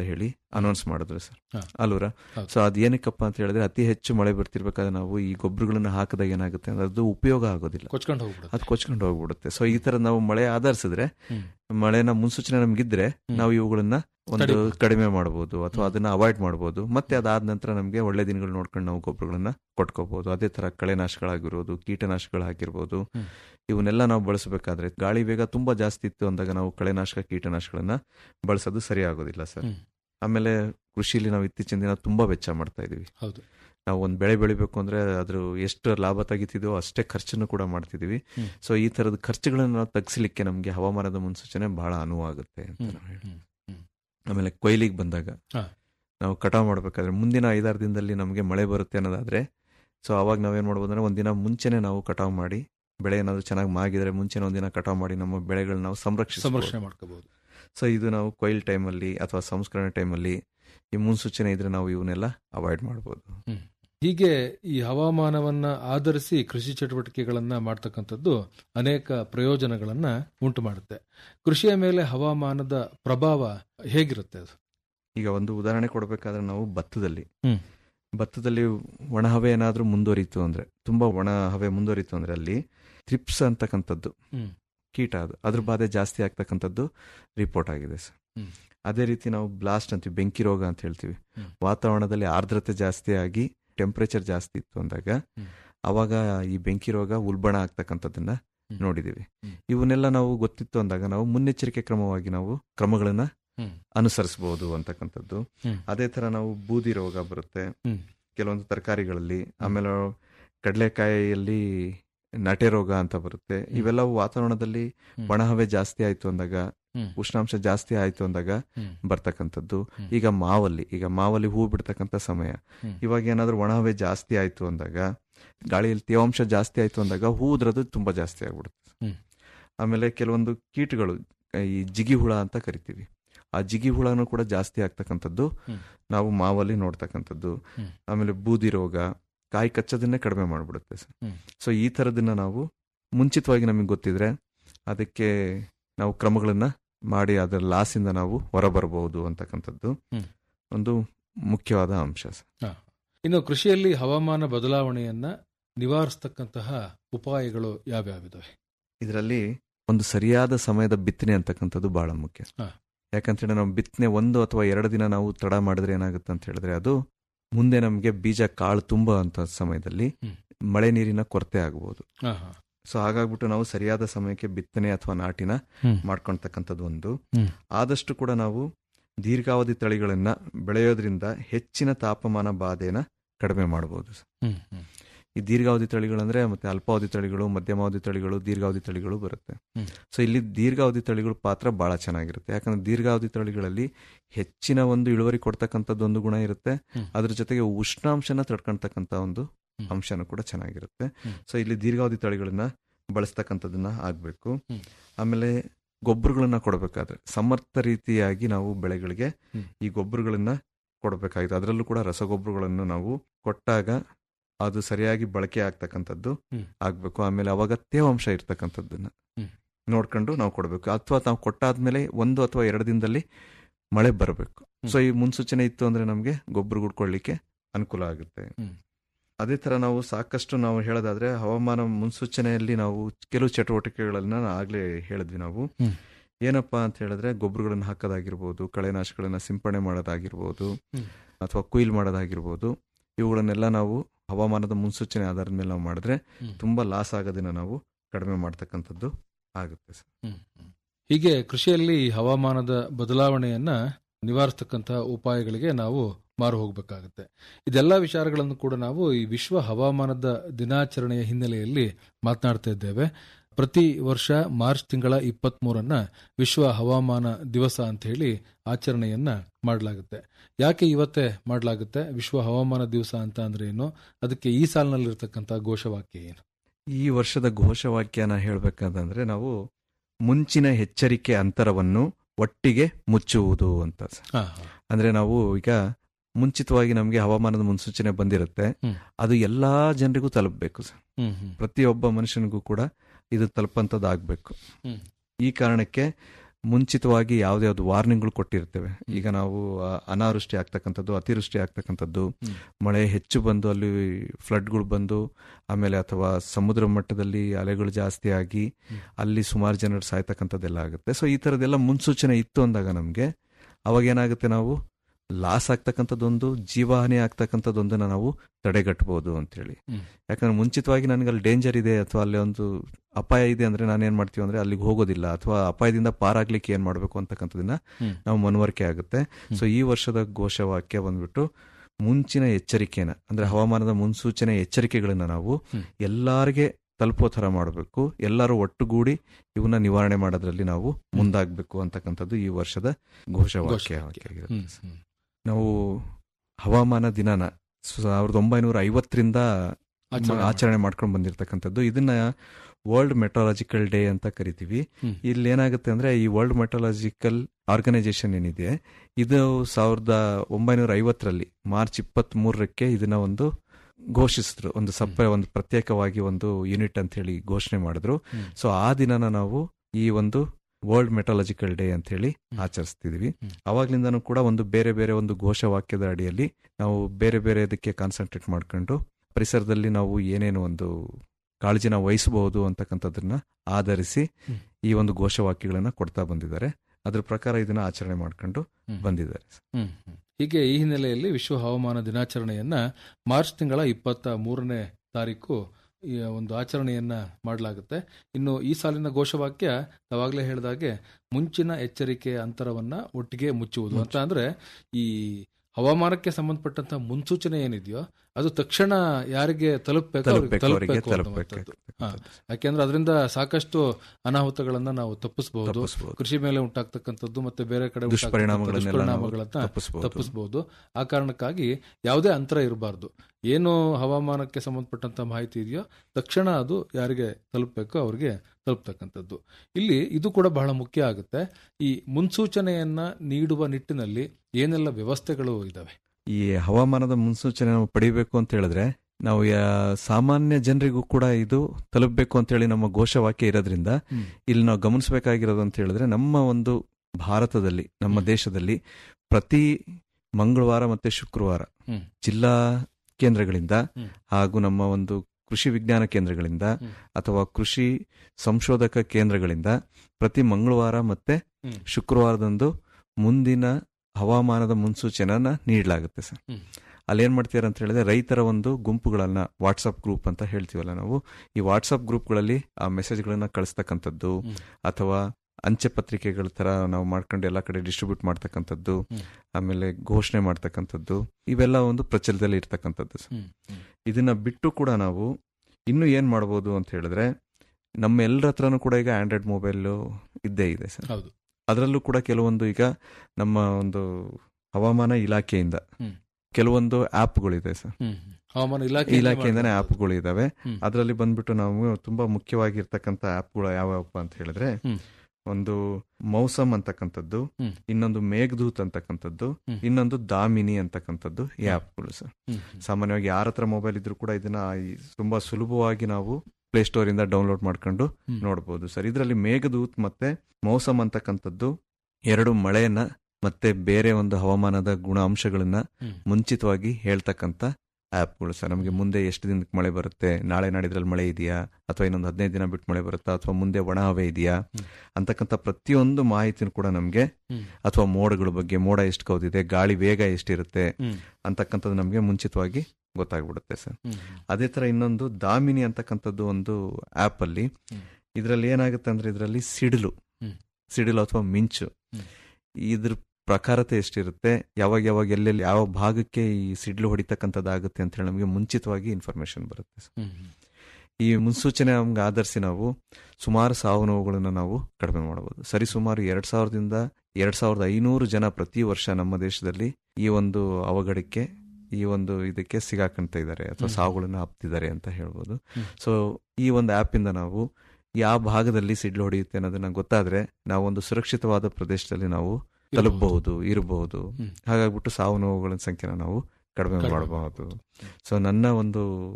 [SPEAKER 11] ಅನೌನ್ಸ್ ಮಾಡಿದ್ರು ಸರ್
[SPEAKER 10] ಹಾ.
[SPEAKER 11] ಅಲ್ವರ
[SPEAKER 10] ಹೌದು.
[SPEAKER 11] ಸೊ ಅದ್ ಏನಕ್ಕಪ್ಪ ಅಂತ ಹೇಳಿದ್ರೆ ಅತಿ ಹೆಚ್ಚು ಮಳೆ ಬರ್ತಿರ್ಬೇಕಾದ್ರೆ ನಾವು ಈ ಗೊಬ್ಬರಗಳನ್ನ ಹಾಕಿದಾಗ ಏನಾಗುತ್ತೆ ಅಂದ್ರೆ ಅದು ಉಪಯೋಗ ಆಗೋದಿಲ್ಲ
[SPEAKER 10] ಕೊಚ್ಕೊಂಡು ಹೋಗ್ಬಿಡುತ್ತೆ
[SPEAKER 11] ಅದು ಕೊಚ್ಕೊಂಡು ಹೋಗ್ಬಿಡುತ್ತೆ ಸೊ ಈ ತರ ನಾವು ಮಳೆ ಆಧರಿಸಿದ್ರೆ
[SPEAKER 10] ಹ್ಮ್.
[SPEAKER 11] ಮಳೆನ ಮುನ್ಸೂಚನೆ ನಮ್ಗಿದ್ರೆ ನಾವು ಇವುಗಳನ್ನ ಒಂದು
[SPEAKER 10] ತಡಿಬೋದು.
[SPEAKER 11] ಕಡಿಮೆ ಮಾಡಬಹುದು ಅಥವಾ ಅದನ್ನ ಅವಾಯ್ಡ್ ಮಾಡಬಹುದು ಮತ್ತೆ ಅದಾದ ನಂತರ ನಮಗೆ ಒಳ್ಳೆ ದಿನಗಳು ನೋಡ್ಕೊಂಡು ನಾವು ಗೊಬ್ಬರಗಳನ್ನ ಕೊಟ್ಕೋಬಹುದು ಅದೇ ತರ ಕಳೆನಾಶಗಳಾಗಿರ್ಬೋದು ಕೀಟನಾಶಗಳಾಗಿರ್ಬೋದು
[SPEAKER 10] ಹ್ಮ್.
[SPEAKER 11] ಇವನ್ನೆಲ್ಲ ನಾವು ಬಳಸಬೇಕಾದ್ರೆ ಗಾಳಿ ವೇಗ ತುಂಬಾ ಜಾಸ್ತಿ ಇತ್ತು ಅಂದಾಗ ನಾವು ಕಳೆನಾಶಕ ಕೀಟನಾಶಗಳನ್ನ ಬಳಸೋದು ಸರಿ ಆಗೋದಿಲ್ಲ ಸರ್
[SPEAKER 10] ಹ್ಮ್.
[SPEAKER 11] ಆಮೇಲೆ ಕೃಷಿಲಿ ನಾವು ಇತ್ತೀಚಿನ ದಿನ ತುಂಬಾ ವೆಚ್ಚ ಮಾಡ್ತಾ ಇದೀವಿ
[SPEAKER 10] ಹೌದು
[SPEAKER 11] ನಾವು ಒಂದು ಬೆಳೆ ಬೆಳಿಬೇಕು ಅಂದ್ರೆ ಅದ್ರ ಎಷ್ಟು ಲಾಭ ತೆಗಿತಿದೋ ಅಷ್ಟೇ ಖರ್ಚನ್ನು ಕೂಡ ಮಾಡ್ತಿದೀವಿ
[SPEAKER 10] ಹ್ಮ್.
[SPEAKER 11] ಸೊ ಈ ತರದ ಖರ್ಚುಗಳನ್ನ ನಾವು ತಗ್ಸಲಿಕ್ಕೆ ನಮಗೆ ಹವಾಮಾನದ ಮುನ್ಸೂಚನೆ ಬಹಳ ಅನುವಾಗುತ್ತೆ ಅಂತ
[SPEAKER 10] ಹ್ಮ್.
[SPEAKER 11] ನಾವು ಹೇಳಿ
[SPEAKER 10] ಹ್ಮ್. ಹ್ಮ್.
[SPEAKER 11] ಆಮೇಲೆ ಕೊಯ್ಲಿಗೆ ಬಂದಾಗ
[SPEAKER 10] ಹಾ.
[SPEAKER 11] ನಾವು ಕಟಾವ್ ಮಾಡ್ಬೇಕಾದ್ರೆ ಮುಂದಿನ ಐದಾರು ದಿನದಲ್ಲಿ ನಮಗೆ ಮಳೆ ಬರುತ್ತೆ ಅನ್ನೋದಾದ್ರೆ ಸೊ ಅವಾಗ ನಾವೇನ್ ಮಾಡ್ಬೋದು ಅಂದ್ರೆ ಒಂದಿನ ಮುಂಚೆನೆ ನಾವು ಕಟಾವ್ ಮಾಡಿ ಬೆಳೆ ಏನಾದ್ರು ಚೆನ್ನಾಗಿ ಮಾಗಿದ್ರೆ ಮುಂಚೆನೆ ಒಂದಿನ ಕಟಾವ್ ಮಾಡಿ ನಮ್ಮ ಬೆಳೆಗಳನ್ನ ನಾವು ಸಂರಕ್ಷಿಸ
[SPEAKER 10] ಸಂರಕ್ಷಣೆ ಮಾಡ್ಕೋಬಹುದು
[SPEAKER 11] ಸೊ ಇದು ನಾವು ಕೊಯ್ಲ್ ಟೈಮಲ್ಲಿ ಅಥವಾ ಸಂಸ್ಕರಣೆ ಟೈಮಲ್ಲಿ ಈ ಮುನ್ಸೂಚನೆ ಇದ್ರೆ ನಾವು ಇವನ್ನೆಲ್ಲ ಅವಾಯ್ಡ್ ಮಾಡ್ಬೋದು
[SPEAKER 10] ಹೀಗೆ ಈ ಹವಾಮಾನವನ್ನ ಆಧರಿಸಿ ಕೃಷಿ ಚಟುವಟಿಕೆಗಳನ್ನ ಮಾಡ್ತಕ್ಕಂಥದ್ದು ಅನೇಕ ಪ್ರಯೋಜನಗಳನ್ನ ಉಂಟು ಮಾಡುತ್ತೆ ಕೃಷಿಯ ಮೇಲೆ ಹವಾಮಾನದ ಪ್ರಭಾವ ಹೇಗಿರುತ್ತೆ ಅದು
[SPEAKER 11] ಈಗ ಒಂದು ಉದಾಹರಣೆ ಕೊಡಬೇಕಾದ್ರೆ ನಾವು ಭತ್ತದಲ್ಲಿ
[SPEAKER 10] ಹ್ಮ್.
[SPEAKER 11] ಭತ್ತದಲ್ಲಿ ಒಣ ಹವೆ ಏನಾದ್ರೂ ಮುಂದುವರಿತು ಅಂದ್ರೆ ತುಂಬಾ ಒಣ ಹವೆ ಮುಂದುವರಿತು ಅಂದ್ರೆ ಅಲ್ಲಿ ತ್ರಿಪ್ಸ್ ಅಂತಕ್ಕಂಥದ್ದು
[SPEAKER 10] ಹ್ಮ್.
[SPEAKER 11] ಕೀಟ ಅದು ಅದ್ರ ಬಾಧೆ ಜಾಸ್ತಿ ಆಗ್ತಕ್ಕಂಥದ್ದು ರಿಪೋರ್ಟ್ ಆಗಿದೆ ಸರ್
[SPEAKER 10] ಹ್ಮ್.
[SPEAKER 11] ಅದೇ ರೀತಿ ನಾವು ಬ್ಲಾಸ್ಟ್ ಅಂತೀವಿ ಬೆಂಕಿ ರೋಗ ಅಂತ ಹೇಳ್ತೀವಿ
[SPEAKER 10] ಹ್ಮ್.
[SPEAKER 11] ವಾತಾವರಣದಲ್ಲಿ ಆರ್ದ್ರತೆ ಜಾಸ್ತಿ ಆಗಿ ಟೆಂಪರೇಚರ್ ಜಾಸ್ತಿ ಇತ್ತು ಅಂದಾಗ
[SPEAKER 10] ಹ್ಮ್.
[SPEAKER 11] ಅವಾಗ ಈ ಬೆಂಕಿ ರೋಗ ಉಲ್ಬಣ ಆಗ್ತಕ್ಕಂಥದ್ದನ್ನ
[SPEAKER 10] ಹ್ಮ್.
[SPEAKER 11] ನೋಡಿದೀವಿ
[SPEAKER 10] ಹ್ಮ್.
[SPEAKER 11] ಇವನ್ನೆಲ್ಲ ನಾವು ಗೊತ್ತಿತ್ತು ಅಂದಾಗ ನಾವು ಮುನ್ನೆಚ್ಚರಿಕೆ ಕ್ರಮವಾಗಿ ನಾವು ಕ್ರಮಗಳನ್ನ
[SPEAKER 10] ಹ್ಮ್.
[SPEAKER 11] ಅನುಸರಿಸಬಹುದು ಅಂತಕ್ಕಂಥದ್ದು
[SPEAKER 10] ಹ್ಮ್.
[SPEAKER 11] ಅದೇ ತರ ನಾವು ಬೂದಿ ರೋಗ ಬರುತ್ತೆ
[SPEAKER 10] ಹ್ಮ್.
[SPEAKER 11] ಕೆಲವೊಂದು ತರಕಾರಿಗಳಲ್ಲಿ ಆಮೇಲೆ ಕಡಲೆಕಾಯಿಯಲ್ಲಿ ನಟೆ ರೋಗ ಅಂತ ಬರುತ್ತೆ ಇವೆಲ್ಲವೂ ವಾತಾವರಣದಲ್ಲಿ
[SPEAKER 10] ಹ್ಮ್.
[SPEAKER 11] ಒಣಹವೆ ಜಾಸ್ತಿ ಆಯ್ತು ಅಂದಾಗ
[SPEAKER 10] ಹ್ಮ್.
[SPEAKER 11] ಉಷ್ಣಾಂಶ ಜಾಸ್ತಿ ಆಯ್ತು ಅಂದಾಗ
[SPEAKER 10] ಹ್ಮ್.
[SPEAKER 11] ಬರ್ತಕ್ಕಂಥದ್ದು
[SPEAKER 10] ಹ್ಮ್.
[SPEAKER 11] ಈಗ ಮಾವಲ್ಲಿ ಈಗ ಮಾವಲ್ಲಿ ಹೂ ಬಿಡ್ತಕ್ಕಂಥ ಸಮಯ
[SPEAKER 10] ಹ್ಮ್.
[SPEAKER 11] ಇವಾಗ ಏನಾದ್ರೂ ಒಣಹವೆ ಜಾಸ್ತಿ ಆಯ್ತು ಅಂದಾಗ ಗಾಳಿಯಲ್ಲಿ ತೇವಾಂಶ ಜಾಸ್ತಿ ಆಯ್ತು ಅಂದಾಗ ಹೂ ಉದ್ರದು ತುಂಬಾ ಜಾಸ್ತಿ ಆಗ್ಬಿಡುತ್ತೆ
[SPEAKER 10] ಹ್ಮ್.
[SPEAKER 11] ಆಮೇಲೆ ಕೆಲವೊಂದು ಕೀಟಗಳು ಈ ಜಿಗಿ ಹುಳ ಅಂತ ಕರಿತೀವಿ ಆ ಜಿಗಿ ಹುಳನೂ ಕೂಡ ಜಾಸ್ತಿ ಆಗ್ತಕ್ಕಂಥದ್ದು
[SPEAKER 10] ಹ್ಮ್.
[SPEAKER 11] ನಾವು ಮಾವಲ್ಲಿ ನೋಡ್ತಕ್ಕಂಥದ್ದು
[SPEAKER 10] ಹ್ಮ್.
[SPEAKER 11] ಆಮೇಲೆ ಬೂದಿ ರೋಗ ಕಾಯಿ ಕಚ್ಚೋದನ್ನೇ ಕಡಿಮೆ ಮಾಡಿಬಿಡುತ್ತೆ ಸರ್
[SPEAKER 10] ಹ್ಮ್.
[SPEAKER 11] ಸೊ ಈ ಥರದನ್ನ ನಾವು ಮುಂಚಿತವಾಗಿ ನಮಗೆ ಗೊತ್ತಿದ್ರೆ ಅದಕ್ಕೆ ನಾವು ಕ್ರಮಗಳನ್ನ ಮಾಡಿ ಅದರ ಲಾಸಿಂದ ನಾವು ಹೊರಬರಬಹುದು ಅಂತಕ್ಕಂಥದ್ದು
[SPEAKER 10] ಹ್ಮ್.
[SPEAKER 11] ಒಂದು ಮುಖ್ಯವಾದ ಅಂಶ ಸರ್
[SPEAKER 10] ಹಾ. ಇನ್ನು ಕೃಷಿಯಲ್ಲಿ ಹವಾಮಾನ ಬದಲಾವಣೆಯನ್ನ ನಿವಾರಿಸ್ತಕ್ಕಂತಹ ಉಪಾಯಗಳು ಯಾವ್ಯಾವಿದಾವೆ
[SPEAKER 11] ಇದರಲ್ಲಿ ಒಂದು ಸರಿಯಾದ ಸಮಯದ ಬಿತ್ತನೆ ಅಂತಕ್ಕಂಥದ್ದು ಬಹಳ ಮುಖ್ಯ
[SPEAKER 10] ಹಾ.
[SPEAKER 11] ಯಾಕಂತೇಳಿ ನಾವು ಬಿತ್ತನೆ ಒಂದು ಅಥವಾ ಎರಡು ದಿನ ನಾವು ತಡ ಮಾಡಿದ್ರೆ ಏನಾಗುತ್ತೆ ಅಂತ ಹೇಳಿದ್ರೆ ಅದು ಮುಂದೆ ನಮಗೆ ಬೀಜ ಕಾಳು ತುಂಬ ಅಂತ ಸಮಯದಲ್ಲಿ
[SPEAKER 10] ಹ್ಮ್.
[SPEAKER 11] ಮಳೆ ನೀರಿನ ಕೊರತೆ ಆಗಬಹುದು
[SPEAKER 10] ಹಾ, ಹಾ.
[SPEAKER 11] ಸೊ ಹಾಗಾಗ್ಬಿಟ್ಟು ನಾವು ಸರಿಯಾದ ಸಮಯಕ್ಕೆ ಬಿತ್ತನೆ ಅಥವಾ ನಾಟಿನ
[SPEAKER 10] ಹ್ಮ್.
[SPEAKER 11] ಮಾಡ್ಕೊಳ್ತಕ್ಕಂಥದ್ದು ಒಂದು
[SPEAKER 10] ಹ್ಮ್.
[SPEAKER 11] ಆದಷ್ಟು ಕೂಡ ನಾವು ದೀರ್ಘಾವಧಿ ತಳಿಗಳನ್ನ ಬೆಳೆಯೋದ್ರಿಂದ ಹೆಚ್ಚಿನ ತಾಪಮಾನ ಬಾಧೆನ ಕಡಿಮೆ ಮಾಡಬಹುದು
[SPEAKER 10] ಹ್ಮ್, ಹ್ಮ್.
[SPEAKER 11] ಈ ದೀರ್ಘಾವಧಿ ತಳಿಗಳಂದ್ರೆ ಮತ್ತೆ ಅಲ್ಪಾವಧಿ ತಳಿಗಳು ಮಧ್ಯಮಾವಧಿ ತಳಿಗಳು ದೀರ್ಘಾವಧಿ ತಳಿಗಳು ಬರುತ್ತೆ
[SPEAKER 10] ಹ್ಮ್.
[SPEAKER 11] ಸೊ ಇಲ್ಲಿ ದೀರ್ಘಾವಧಿ ತಳಿಗಳ ಪಾತ್ರ ಬಹಳ ಚೆನ್ನಾಗಿರುತ್ತೆ ಯಾಕಂದ್ರೆ ದೀರ್ಘಾವಧಿ ತಳಿಗಳಲ್ಲಿ ಹೆಚ್ಚಿನ ಒಂದು ಇಳುವರಿ ಕೊಡ್ತಕ್ಕಂಥದ್ದು ಒಂದು ಗುಣ ಇರುತ್ತೆ
[SPEAKER 10] ಹ್ಮ್.
[SPEAKER 11] ಅದ್ರ ಜೊತೆಗೆ ಉಷ್ಣಾಂಶನ ತಡ್ಕೊಳ್ತಕ್ಕಂಥ ಒಂದು
[SPEAKER 10] ಹ್ಮ್.
[SPEAKER 11] ಅಂಶನೂ ಕೂಡ ಚೆನ್ನಾಗಿರುತ್ತೆ
[SPEAKER 10] ಹ್ಮ್.
[SPEAKER 11] ಸೊ ಇಲ್ಲಿ ದೀರ್ಘಾವಧಿ ತಳಿಗಳನ್ನ ಬಳಸ್ತಕ್ಕಂಥದ್ದನ್ನ ಆಗ್ಬೇಕು
[SPEAKER 10] ಹ್ಮ್.
[SPEAKER 11] ಆಮೇಲೆ ಗೊಬ್ಬರಗಳನ್ನ ಕೊಡಬೇಕಾದ್ರೆ ಸಮರ್ಥ ರೀತಿಯಾಗಿ ನಾವು ಬೆಳೆಗಳಿಗೆ
[SPEAKER 10] ಹ್ಮ್.
[SPEAKER 11] ಈ ಗೊಬ್ಬರಗಳನ್ನ ಕೊಡಬೇಕಾಗಿದೆ ಅದರಲ್ಲೂ ಕೂಡ ರಸಗೊಬ್ಬರಗಳನ್ನು ನಾವು ಕೊಟ್ಟಾಗ ಅದು ಸರಿಯಾಗಿ ಬಳಕೆ ಆಗ್ತಕ್ಕಂಥದ್ದು
[SPEAKER 10] ಹ್ಮ್.
[SPEAKER 11] ಆಗ್ಬೇಕು ಆಮೇಲೆ ಅವಾಗ ತೇವಾಂಶ ಇರ್ತಕ್ಕಂಥದ್ದನ್ನ
[SPEAKER 10] ಹ್ಮ್.
[SPEAKER 11] ನೋಡ್ಕೊಂಡು ನಾವು ಕೊಡಬೇಕು ಅಥವಾ ನಾವು ಕೊಟ್ಟಾದ್ಮೇಲೆ ಒಂದು ಅಥವಾ ಎರಡು ದಿನದಲ್ಲಿ ಮಳೆ ಬರಬೇಕು
[SPEAKER 10] ಹ್ಮ್.
[SPEAKER 11] ಸೊ ಈ ಮುನ್ಸೂಚನೆ ಇತ್ತು ಅಂದ್ರೆ ನಮಗೆ ಗೊಬ್ಬರ ಗುಡ್ಕೊಳ್ಳಿಕ್ಕೆ ಅನುಕೂಲ ಆಗುತ್ತೆ
[SPEAKER 10] ಹ್ಮ್.
[SPEAKER 11] ಅದೇ ತರ ನಾವು ಸಾಕಷ್ಟು ನಾವು ಹೇಳೋದಾದ್ರೆ ಹವಾಮಾನ ಮುನ್ಸೂಚನೆಯಲ್ಲಿ ನಾವು ಕೆಲವು ಚಟುವಟಿಕೆಗಳನ್ನ ಆಗ್ಲೇ ಹೇಳಿದ್ವಿ ನಾವು
[SPEAKER 10] ಹ್ಮ್.
[SPEAKER 11] ಏನಪ್ಪಾ ಅಂತ ಹೇಳಿದ್ರೆ ಗೊಬ್ಬರಗಳನ್ನ ಹಾಕೋದಾಗಿರ್ಬೋದು ಕಳೆನಾಶಗಳನ್ನ ಸಿಂಪಡಣೆ ಮಾಡೋದಾಗಿರ್ಬೋದು
[SPEAKER 10] ಹ್ಮ್.
[SPEAKER 11] ಅಥವಾ ಕುಯ್ಲ್ ಮಾಡೋದಾಗಿರ್ಬೋದು ಇವುಗಳನ್ನೆಲ್ಲ ನಾವು ಹವಾಮಾನದ ಮುನ್ಸೂಚನೆ ಆಧಾರದ ಮೇಲೆ ನಾವು ಮಾಡಿದ್ರೆ
[SPEAKER 10] ಹ್ಮ್.
[SPEAKER 11] ತುಂಬಾ ಲಾಸ್ ಆಗೋದನ್ನ ನಾವು ಕಡಿಮೆ ಮಾಡ್ತಕ್ಕಂಥದ್ದು ಆಗುತ್ತೆ ಸರ್
[SPEAKER 10] ಹ್ಮ್, ಹ್ಮ್. ಹೀಗೆ ಕೃಷಿಯಲ್ಲಿ ಹವಾಮಾನದ ಬದಲಾವಣೆಯನ್ನ ನಿವಾರಿಸ್ತಕ್ಕಂತಹ ಉಪಾಯಗಳಿಗೆ ನಾವು ಮಾರು ಹೋಗಬೇಕಾಗುತ್ತೆ ಇದೆಲ್ಲ ವಿಚಾರಗಳನ್ನು ಕೂಡ ನಾವು ಈ ವಿಶ್ವ ಹವಾಮಾನದ ದಿನಾಚರಣೆಯ ಹಿನ್ನೆಲೆಯಲ್ಲಿ ಮಾತನಾಡ್ತಾ ಇದ್ದೇವೆ ಪ್ರತಿ ವರ್ಷ ಮಾರ್ಚ್ ತಿಂಗಳ ಇಪ್ಪತ್ತ್ ಮೂರನ್ನ ವಿಶ್ವ ಹವಾಮಾನ ದಿವಸ ಅಂತ ಹೇಳಿ ಆಚರಣೆಯನ್ನ ಮಾಡಲಾಗುತ್ತೆ ಯಾಕೆ ಇವತ್ತೇ ಮಾಡಲಾಗುತ್ತೆ ವಿಶ್ವ ಹವಾಮಾನ ದಿವಸ ಅಂತ ಅಂದ್ರೆ ಏನು ಅದಕ್ಕೆ ಈ ಸಾಲಿನಲ್ಲಿರ್ತಕ್ಕಂಥ ಘೋಷವಾಕ್ಯ ಏನು
[SPEAKER 11] ಈ ವರ್ಷದ ಘೋಷವಾಕ್ಯನ ಹೇಳ್ಬೇಕಾದಂದ್ರೆ ನಾವು ಮುಂಚಿನ ಎಚ್ಚರಿಕೆ ಅಂತರವನ್ನು ಒಟ್ಟಿಗೆ ಮುಚ್ಚುವುದು ಅಂತ ಸರ್.
[SPEAKER 10] ಹಾ, ಹಾ.
[SPEAKER 11] ಅಂದ್ರೆ ನಾವು ಈಗ ಮುಂಚಿತವಾಗಿ ನಮಗೆ ಹವಾಮಾನದ ಮುನ್ಸೂಚನೆ ಬಂದಿರುತ್ತೆ
[SPEAKER 10] ಹ್ಮ್.
[SPEAKER 11] ಅದು ಎಲ್ಲಾ ಜನರಿಗೂ ತಲುಪಬೇಕು ಸರ್
[SPEAKER 10] ಹ್ಮ್, ಹ್ಮ್.
[SPEAKER 11] ಪ್ರತಿಯೊಬ್ಬ ಮನುಷ್ಯನಿಗೂ ಕೂಡ ಇದು ತಲುಪಂಥದ್ದಾಗಬೇಕು
[SPEAKER 10] ಹ್ಮ್.
[SPEAKER 11] ಈ ಕಾರಣಕ್ಕೆ ಮುಂಚಿತವಾಗಿ ಯಾವ್ದ್ಯಾವ್ದು ವಾರ್ನಿಂಗ್ಗಳು ಕೊಟ್ಟಿರ್ತೇವೆ ಈಗ ನಾವು ಆ, ಅನಾವೃಷ್ಟಿ ಆಗ್ತಕ್ಕಂಥದ್ದು ಅತಿವೃಷ್ಟಿ ಆಗ್ತಕ್ಕಂಥದ್ದು ಮಳೆ ಹೆಚ್ಚು ಬಂದು ಅಲ್ಲಿ ಫ್ಲಡ್ಗಳು ಬಂದು ಆಮೇಲೆ ಅಥವಾ ಸಮುದ್ರ ಮಟ್ಟದಲ್ಲಿ ಅಲೆಗಳು ಜಾಸ್ತಿ ಆಗಿ ಅಲ್ಲಿ ಸುಮಾರು ಜನರು ಸಾಯ್ತಕ್ಕಂಥದ್ದೆಲ್ಲ ಆಗುತ್ತೆ ಸೊ ಈ ಥರದ್ದೆಲ್ಲ ಮುನ್ಸೂಚನೆ ಇತ್ತು ಅಂದಾಗ ನಮಗೆ ಅವಾಗ ಏನಾಗುತ್ತೆ ನಾವು ಲಾಸ್ ಆಗ್ತಕ್ಕಂಥದ್ದೊಂದು ಜೀವಹಾನಿ ಆಗ್ತಕ್ಕಂಥದ್ದೊಂದನ್ನ ನಾವು ತಡೆಗಟ್ಟಬಹುದು ಅಂತೇಳಿ
[SPEAKER 10] ಹ್ಮ್.
[SPEAKER 11] ಯಾಕಂದ್ರೆ ಮುಂಚಿತವಾಗಿ ನನಗೆ ಅಲ್ಲಿ ಡೇಂಜರ್ ಇದೆ ಅಥವಾ ಅಲ್ಲಿ ಒಂದು ಅಪಾಯ ಇದೆ ಅಂದ್ರೆ ನಾನು ಏನ್ ಮಾಡ್ತೀವಿ ಅಂದ್ರೆ ಅಲ್ಲಿಗೆ ಹೋಗೋದಿಲ್ಲ ಅಥವಾ ಅಪಾಯದಿಂದ ಪಾರಾಗ್ಲಿಕ್ಕೆ ಏನ್ ಮಾಡಬೇಕು ಅಂತಕ್ಕಂಥದನ್ನ
[SPEAKER 10] ಹ್ಮ್.
[SPEAKER 11] ನಾವು ಮನವರಿಕೆ ಆಗುತ್ತೆ ಸೊ ಈ ವರ್ಷದ ಘೋಷವಾಕ್ಯ ಬಂದ್ಬಿಟ್ಟು ಮುಂಚಿನ ಎಚ್ಚರಿಕೆನ ಅಂದ್ರೆ ಹವಾಮಾನದ ಮುನ್ಸೂಚನೆ ಎಚ್ಚರಿಕೆಗಳನ್ನ ನಾವು
[SPEAKER 10] ಹ್ಮ್.
[SPEAKER 11] ಎಲ್ಲಾರಿಗೆ ತಲುಪೋ ಥರ ಮಾಡಬೇಕು ಎಲ್ಲರೂ ಒಟ್ಟುಗೂಡಿ ಇವನ್ನ ನಿವಾರಣೆ ಮಾಡೋದ್ರಲ್ಲಿ ನಾವು ಮುಂದಾಗಬೇಕು ಅಂತಕ್ಕಂಥದ್ದು ಈ ವರ್ಷದ ಘೋಷವಾಕ್ಯ
[SPEAKER 10] ಘೋಷವಾಕ್ಯ.
[SPEAKER 11] ಆಗಿರುತ್ತೆ.
[SPEAKER 10] ಹ್ಮ್, ಹ್ಮ್.
[SPEAKER 11] ನಾವು ಹವಾಮಾನ ದಿನಾನ ಸಾವಿರದ ಒಂಬೈನೂರ ಐವತ್ತರಿಂದ
[SPEAKER 10] ಆಚರಣೆ
[SPEAKER 11] ಆಚರಣೆ ಮಾಡ್ಕೊಂಡು ಬಂದಿರತಕ್ಕಂಥದ್ದು ಇದನ್ನ ವರ್ಲ್ಡ್ ಮೆಟ್ರಾಲಜಿಕಲ್ ಡೇ ಅಂತ ಕರಿತೀವಿ
[SPEAKER 10] ಹ್ಮ್.
[SPEAKER 11] ಇಲ್ಲಿ ಏನಾಗುತ್ತೆ ಅಂದ್ರೆ ಈ ವರ್ಲ್ಡ್ ಮೆಟ್ರಾಲಜಿಕಲ್ ಆರ್ಗನೈಸೇಷನ್ ಏನಿದೆ ಇದು ಸಾವಿರದ ಒಂಬೈನೂರ ಐವತ್ತರಲ್ಲಿ ಮಾರ್ಚ್ ಇಪ್ಪತ್ತ್ ಮೂರಕ್ಕೆ ಇದನ್ನ ಒಂದು ಘೋಷಿಸಿದ್ರು ಒಂದು ಸಪ್ಪ ಒಂದು ಪ್ರತ್ಯೇಕವಾಗಿ ಒಂದು ಯೂನಿಟ್ ಅಂತ ಹೇಳಿ ಘೋಷಣೆ ಮಾಡಿದ್ರು
[SPEAKER 10] ಹ್ಮ್.
[SPEAKER 11] ಸೊ ಆ ದಿನನ ನಾವು ಈ ಒಂದು ವರ್ಲ್ಡ್ ಮೆಟಾಲಜಿಕಲ್ ಡೇ ಅಂತ ಹೇಳಿ ಆಚರಿಸ್ತಿದ್ವಿ
[SPEAKER 10] ಹ್ಮ್.
[SPEAKER 11] ಅವಾಗ್ಲಿಂದನೂ ಕೂಡ ಒಂದು ಬೇರೆ ಬೇರೆ ಒಂದು ಘೋಷವಾಕ್ಯದ ಅಡಿಯಲ್ಲಿ ನಾವು ಬೇರೆ ಬೇರೆ ಇದಕ್ಕೆ ಕಾನ್ಸಂಟ್ರೇಟ್ ಮಾಡ್ಕೊಂಡು ಪರಿಸರದಲ್ಲಿ ನಾವು ಏನೇನು ಒಂದು ಕಾಳಜಿನ ವಹಿಸಬಹುದು ಅಂತಕ್ಕಂಥದ್ದನ್ನ ಆಧರಿಸಿ
[SPEAKER 10] ಹ್ಮ್.
[SPEAKER 11] ಈ ಒಂದು ಘೋಷವಾಕ್ಯಗಳನ್ನ ಕೊಡ್ತಾ ಬಂದಿದ್ದಾರೆ ಅದ್ರ ಪ್ರಕಾರ ಇದನ್ನ ಆಚರಣೆ ಮಾಡ್ಕೊಂಡು
[SPEAKER 10] ಹ್ಮ್.
[SPEAKER 11] ಬಂದಿದ್ದಾರೆ
[SPEAKER 10] ಹ್ಮ್, ಹ್ಮ್. ಹೀಗೆ ಈ ಹಿನ್ನೆಲೆಯಲ್ಲಿ ವಿಶ್ವ ಹವಾಮಾನ ದಿನಾಚರಣೆಯನ್ನ ಮಾರ್ಚ್ ತಿಂಗಳ ಇಪ್ಪತ್ತ ಮೂರನೇ ತಾರೀಕು ಈ ಒಂದು ಆಚರಣೆಯನ್ನ ಮಾಡಲಾಗುತ್ತೆ ಇನ್ನು ಈ ಸಾಲಿನ ಘೋಷವಾಕ್ಯ ತಾವಾಗಲೇ ಹೇಳಿದಾಗೆ ಮುಂಚಿನ ಎಚ್ಚರಿಕೆ ಅಂತರವನ್ನ ಒಟ್ಟಿಗೆ ಮುಚ್ಚುವುದು ಅಂತ ಅಂದ್ರೆ ಈ ಹವಾಮಾನಕ್ಕೆ ಸಂಬಂಧಪಟ್ಟಂತ ಮುನ್ಸೂಚನೆ ಏನಿದೆಯೋ ಅದು ತಕ್ಷಣ ಯಾರಿಗೆ ತಲುಪಬೇಕು ಅವ್ರಿಗೆ
[SPEAKER 11] ತಲುಪಬೇಕು ಅವರಿಗೆ
[SPEAKER 10] ತಲುಪಬೇಕು
[SPEAKER 11] ತಲುಪಬೇಕು
[SPEAKER 10] ಅನ್ನುವಂಥದ್ದು. ಹಾ. ಯಾಕೆಂದ್ರೆ ಅದರಿಂದ ಸಾಕಷ್ಟು ಅನಾಹುತಗಳನ್ನ ನಾವು ತಪ್ಪಿಸಬಹುದು
[SPEAKER 11] ತಪ್ಪಿಸ್ಬೋದು.
[SPEAKER 10] ಕೃಷಿ ಮೇಲೆ ಉಂಟಾಗ್ತಕ್ಕಂಥದ್ದು ಮತ್ತೆ ಬೇರೆ ಕಡೆ ಉಂಟಾಗ್ತಕ್ಕಂಥ
[SPEAKER 11] ದುಷ್ಪರಿಣಾಮಗಳನ್ನೆಲ್ಲ ನಾವು
[SPEAKER 10] ದುಷ್ಪರಿಣಾಮಗಳನ್ನ
[SPEAKER 11] ತಪ್ಪಿಸ್ಬೋದು.
[SPEAKER 10] ತಪ್ಪಿಸಬಹುದು ಆ ಕಾರಣಕ್ಕಾಗಿ ಯಾವುದೇ ಅಂತರ ಇರಬಾರ್ದು ಏನು ಹವಾಮಾನಕ್ಕೆ ಸಂಬಂಧಪಟ್ಟಂತ ಮಾಹಿತಿ ಇದೆಯೋ ತಕ್ಷಣ ಅದು ಯಾರಿಗೆ ತಲುಪಬೇಕು ಅವ್ರಿಗೆ ತಲುಪ್ತಕ್ಕಂಥದ್ದು ಇಲ್ಲಿ ಇದು ಕೂಡ ಬಹಳ ಮುಖ್ಯ ಆಗುತ್ತೆ ಈ ಮುನ್ಸೂಚನೆಯನ್ನ ನೀಡುವ ನಿಟ್ಟಿನಲ್ಲಿ ಏನೆಲ್ಲ ವ್ಯವಸ್ಥೆಗಳು ಇದಾವೆ
[SPEAKER 11] ಈ ಹವಾಮಾನದ ಮುನ್ಸೂಚನೆ ನಾವು ಪಡಿಬೇಕು ಅಂತ ಹೇಳಿದ್ರೆ ನಾವು ಯಾ- ಸಾಮಾನ್ಯ ಜನರಿಗೂ ಕೂಡ ಇದು ತಲುಪಬೇಕು ಅಂತ ಹೇಳಿ ನಮ್ಮ ಘೋಷವಾಕ್ಯ ಇರೋದ್ರಿಂದ
[SPEAKER 10] ಹ್ಮ್.
[SPEAKER 11] ಇಲ್ಲಿ ನಾವು ಗಮನಿಸಬೇಕಾಗಿರೋದು ಅಂತ ಹೇಳಿದ್ರೆ ನಮ್ಮ ಒಂದು ಭಾರತದಲ್ಲಿ ನಮ್ಮ ದೇಶದಲ್ಲಿ ಪ್ರತಿ ಮಂಗಳವಾರ ಮತ್ತೆ ಶುಕ್ರವಾರ
[SPEAKER 10] ಹ್ಮ್.
[SPEAKER 11] ಜಿಲ್ಲಾ ಕೇಂದ್ರಗಳಿಂದ
[SPEAKER 10] ಹ್ಮ್.
[SPEAKER 11] ಹಾಗೂ ನಮ್ಮ ಒಂದು ಕೃಷಿ ವಿಜ್ಞಾನ ಕೇಂದ್ರಗಳಿಂದ
[SPEAKER 10] ಹ್ಮ್.
[SPEAKER 11] ಅಥವಾ ಕೃಷಿ ಸಂಶೋಧಕ ಕೇಂದ್ರಗಳಿಂದ ಪ್ರತಿ ಮಂಗಳವಾರ ಮತ್ತೆ
[SPEAKER 10] ಹ್ಮ್.
[SPEAKER 11] ಶುಕ್ರವಾರದಂದು ಮುಂದಿನ ಹವಾಮಾನದ ಮುನ್ಸೂಚನೆಯನ್ನ ನೀಡಲಾಗುತ್ತೆ ಸರ್
[SPEAKER 10] ಹ್ಮ್.
[SPEAKER 11] ಅಲ್ಲಿ ಏನ್ ಮಾಡ್ತೀರ ಅಂತ ಹೇಳಿದ್ರೆ ರೈತರ ಒಂದು ಗುಂಪುಗಳನ್ನ ವಾಟ್ಸಪ್ ಗ್ರೂಪ್ ಅಂತ ಹೇಳ್ತೀವಲ್ಲ ನಾವು ಈ ವಾಟ್ಸಪ್ ಗ್ರೂಪ್ಗಳಲ್ಲಿ ಆ ಮೆಸೇಜ್ಗಳನ್ನ ಕಳಿಸ್ತಕ್ಕಂಥದ್ದು
[SPEAKER 10] ಹ್ಮ್.
[SPEAKER 11] ಅಥವಾ ಅಂಚೆ ಪತ್ರಿಕೆಗಳ ತರ ನಾವು ಮಾಡ್ಕೊಂಡು ಎಲ್ಲ ಕಡೆ ಡಿಸ್ಟ್ರಿಬ್ಯೂಟ್ ಮಾಡ್ತಕ್ಕಂಥದ್ದು
[SPEAKER 10] ಹ್ಮ್.
[SPEAKER 11] ಆಮೇಲೆ ಘೋಷಣೆ ಮಾಡ್ತಕ್ಕಂಥದ್ದು ಇವೆಲ್ಲ ಒಂದು ಪ್ರಚಲದಲ್ಲಿ ಇರ್ತಕ್ಕಂಥದ್ದು ಸರ್.
[SPEAKER 10] ಹ್ಮ್. ಹ್ಮ್.
[SPEAKER 11] ಇದನ್ನ ಬಿಟ್ಟು ಕೂಡ ನಾವು ಇನ್ನು ಏನ್ ಮಾಡ್ಬೋದು ಅಂತ ಹೇಳಿದ್ರೆ ನಮ್ಮ ಎಲ್ಲರ ಹತ್ರನೂ ಕೂಡ ಈಗ ಆಂಡ್ರಾಯ್ಡ್ ಮೊಬೈಲ್ ಇದ್ದೇ ಇದೆ ಸರ್
[SPEAKER 10] ಹೌದು
[SPEAKER 11] ಅದರಲ್ಲೂ ಕೂಡ ಕೆಲವೊಂದು ಈಗ ನಮ್ಮ ಒಂದು ಹವಾಮಾನ ಇಲಾಖೆಯಿಂದ
[SPEAKER 10] ಹ್ಮ್.
[SPEAKER 11] ಕೆಲವೊಂದು ಆ್ಯಪ್ಗಳಿದೆ ಸರ್
[SPEAKER 10] ಹ್ಮ್. ಹವಾಮಾನ ಇಲಾಖೆ
[SPEAKER 11] ಇಲಾಖೆಯಿಂದನೇ ಆ್ಯಪ್ಗಳು ಇದಾವೆ
[SPEAKER 10] ಹ್ಮ್.
[SPEAKER 11] ಅದರಲ್ಲಿ ಬಂದ್ಬಿಟ್ಟು ನಾವು ತುಂಬಾ ಮುಖ್ಯವಾಗಿರ್ತಕ್ಕಂಥ ಆ್ಯಪ್ಗಳು ಯಾವ್ಯಾವಪ್ಪ ಅಂತ ಹೇಳಿದ್ರೆ
[SPEAKER 10] ಹ್ಮ್.
[SPEAKER 11] ಒಂದು ಮೌಸಮ್ ಅಂತಕ್ಕಂಥದ್ದು
[SPEAKER 10] ಹ್ಮ್. ಇನ್ನೊಂದು
[SPEAKER 11] ಮೇಘದೂತ್ ಅಂತಕ್ಕಂಥದ್ದು
[SPEAKER 10] ಹ್ಮ್.
[SPEAKER 11] ಇನ್ನೊಂದು ದಾಮಿನಿ ಅಂತಕ್ಕಂಥದ್ದು ಈ ಆ್ಯಪ್ಗಳು ಸರ್
[SPEAKER 10] ಹ್ಮ್.
[SPEAKER 11] ಸಾಮಾನ್ಯವಾಗಿ ಯಾರ ಹತ್ರ ಮೊಬೈಲ್ ಇದ್ರೂ ಕೂಡ ಇದನ್ನ ಈ ತುಂಬಾ ಸುಲಭವಾಗಿ ನಾವು ಪ್ಲೇ ಸ್ಟೋರ್ ಇಂದ ಡೌನ್ಲೋಡ್ ಮಾಡ್ಕೊಂಡು
[SPEAKER 10] ಹ್ಮ್.
[SPEAKER 11] ನೋಡಬಹುದು ಸರ್ ಇದರಲ್ಲಿ ಮೇಘದೂತ್ ಮತ್ತೆ ಮೌಸಮ್ ಅಂತಕ್ಕಂಥದ್ದು ಎರಡು ಮಳೆಯನ್ನ ಮತ್ತೆ ಬೇರೆ ಒಂದು ಹವಾಮಾನದ ಗುಣ ಅಂಶಗಳನ್ನ
[SPEAKER 10] ಹ್ಮ್.
[SPEAKER 11] ಮುಂಚಿತವಾಗಿ ಹೇಳ್ತಕ್ಕಂಥ ಆ್ಯಪ್ಗಳು ಸರ್ ನಮಗೆ ಮುಂದೆ ಎಷ್ಟು ದಿನಕ್ಕೆ ಮಳೆ ಬರುತ್ತೆ ನಾಳೆ ನಾಡಿದ್ರಲ್ಲಿ ಮಳೆ ಇದೆಯಾ ಅಥವಾ ಇನ್ನೊಂದು ಹದಿನೈದು ದಿನ ಬಿಟ್ಟು ಮಳೆ ಬರುತ್ತಾ ಅಥವಾ ಮುಂದೆ ಒಣ ಹವೆ ಇದೆಯಾ
[SPEAKER 10] ಹ್ಮ್.
[SPEAKER 11] ಅಂತಕ್ಕಂಥ ಪ್ರತಿಯೊಂದು ಮಾಹಿತಿನೂ ಕೂಡ ನಮಗೆ
[SPEAKER 10] ಹ್ಮ್.
[SPEAKER 11] ಅಥವಾ ಮೋಡಗಳ ಬಗ್ಗೆ ಮೋಡ ಎಷ್ಟು ಕೌದಿದೆ ಗಾಳಿ ವೇಗ ಎಷ್ಟಿರುತ್ತೆ
[SPEAKER 10] ಹ್ಮ್.
[SPEAKER 11] ಅಂತಕ್ಕಂಥದ್ದು ನಮಗೆ ಮುಂಚಿತವಾಗಿ ಗೊತ್ತಾಗ್ಬಿಡುತ್ತೆ ಸರ್
[SPEAKER 10] ಹ್ಮ್.
[SPEAKER 11] ಅದೇ ತರ ಇನ್ನೊಂದು ದಾಮಿನಿ ಅಂತಕ್ಕಂಥದ್ದು ಒಂದು ಆಪ್ ಅಲ್ಲಿ
[SPEAKER 10] ಹ್ಮ್.
[SPEAKER 11] ಇದರಲ್ಲಿ ಏನಾಗುತ್ತೆ ಅಂದ್ರೆ ಇದರಲ್ಲಿ ಸಿಡಿಲು
[SPEAKER 10] ಹ್ಮ್.
[SPEAKER 11] ಸಿಡಿಲು ಅಥವಾ ಮಿಂಚು
[SPEAKER 10] ಹ್ಮ್.
[SPEAKER 11] ಇದ್ರ ಪ್ರಖರತೆ ಎಷ್ಟಿರುತ್ತೆ ಯಾವಾಗ ಯಾವಾಗ ಎಲ್ಲೆಲ್ಲಿ ಯಾವ ಭಾಗಕ್ಕೆ ಈ ಸಿಡಿಲು ಹೊಡಿತಕ್ಕಂಥದ್ದಾಗುತ್ತೆ ಅಂತ ಹೇಳಿ ನಮಗೆ ಮುಂಚಿತವಾಗಿ ಇನ್ಫಾರ್ಮೇಶನ್ ಬರುತ್ತೆ ಸರ್.
[SPEAKER 10] ಹ್ಮ್. ಹ್ಮ್.
[SPEAKER 11] ಈ ಮುನ್ಸೂಚನೆ ನಮ್ಗೆ ಆಧರಿಸಿ ನಾವು ಸುಮಾರು ಸಾವು ನೋವುಗಳನ್ನು ನಾವು ಕಡಿಮೆ ಮಾಡಬಹುದು ಸರಿ ಸುಮಾರು ಎರಡ್ ಸಾವಿರದಿಂದ ಎರಡ್ ಸಾವಿರದ ಐನೂರು ಜನ ಪ್ರತಿ ವರ್ಷ ನಮ್ಮ ದೇಶದಲ್ಲಿ ಈ ಒಂದು ಅವಘಡಕ್ಕೆ ಈ ಒಂದು ಇದಕ್ಕೆ ಸಿಗಾಕೊಂತ ಇದ್ದಾರೆ ಅಥವಾ
[SPEAKER 10] ಹ್ಮ್.
[SPEAKER 11] ಸಾವುಗಳನ್ನ ಹಪ್ತಿದ್ದಾರೆ ಅಂತ ಹೇಳ್ಬೋದು
[SPEAKER 10] ಹ್ಮ್.
[SPEAKER 11] ಸೊ ಈ ಒಂದು ಆಪ್ ಇಂದ ನಾವು ಯಾವ ಭಾಗದಲ್ಲಿ ಸಿಡ್ಲು ಹೊಡೆಯುತ್ತೆ ಅನ್ನೋದನ್ನ ಗೊತ್ತಾದ್ರೆ ನಾವು ಒಂದು ಸುರಕ್ಷಿತವಾದ ಪ್ರದೇಶದಲ್ಲಿ ನಾವು ತಲುಪಬಹುದು ಇರಬಹುದು
[SPEAKER 10] ಹ್ಮ್.
[SPEAKER 11] ಹಾಗಾಗ್ಬಿಟ್ಟು ಸಾವು ನೋವುಗಳ ಸಂಖ್ಯೆನ ನಾವು ಕಡಿಮೆ
[SPEAKER 10] ಕಡಿಮೆ
[SPEAKER 11] ಮಾಡಬಹುದು ಸೊ ನನ್ನ ಒಂದು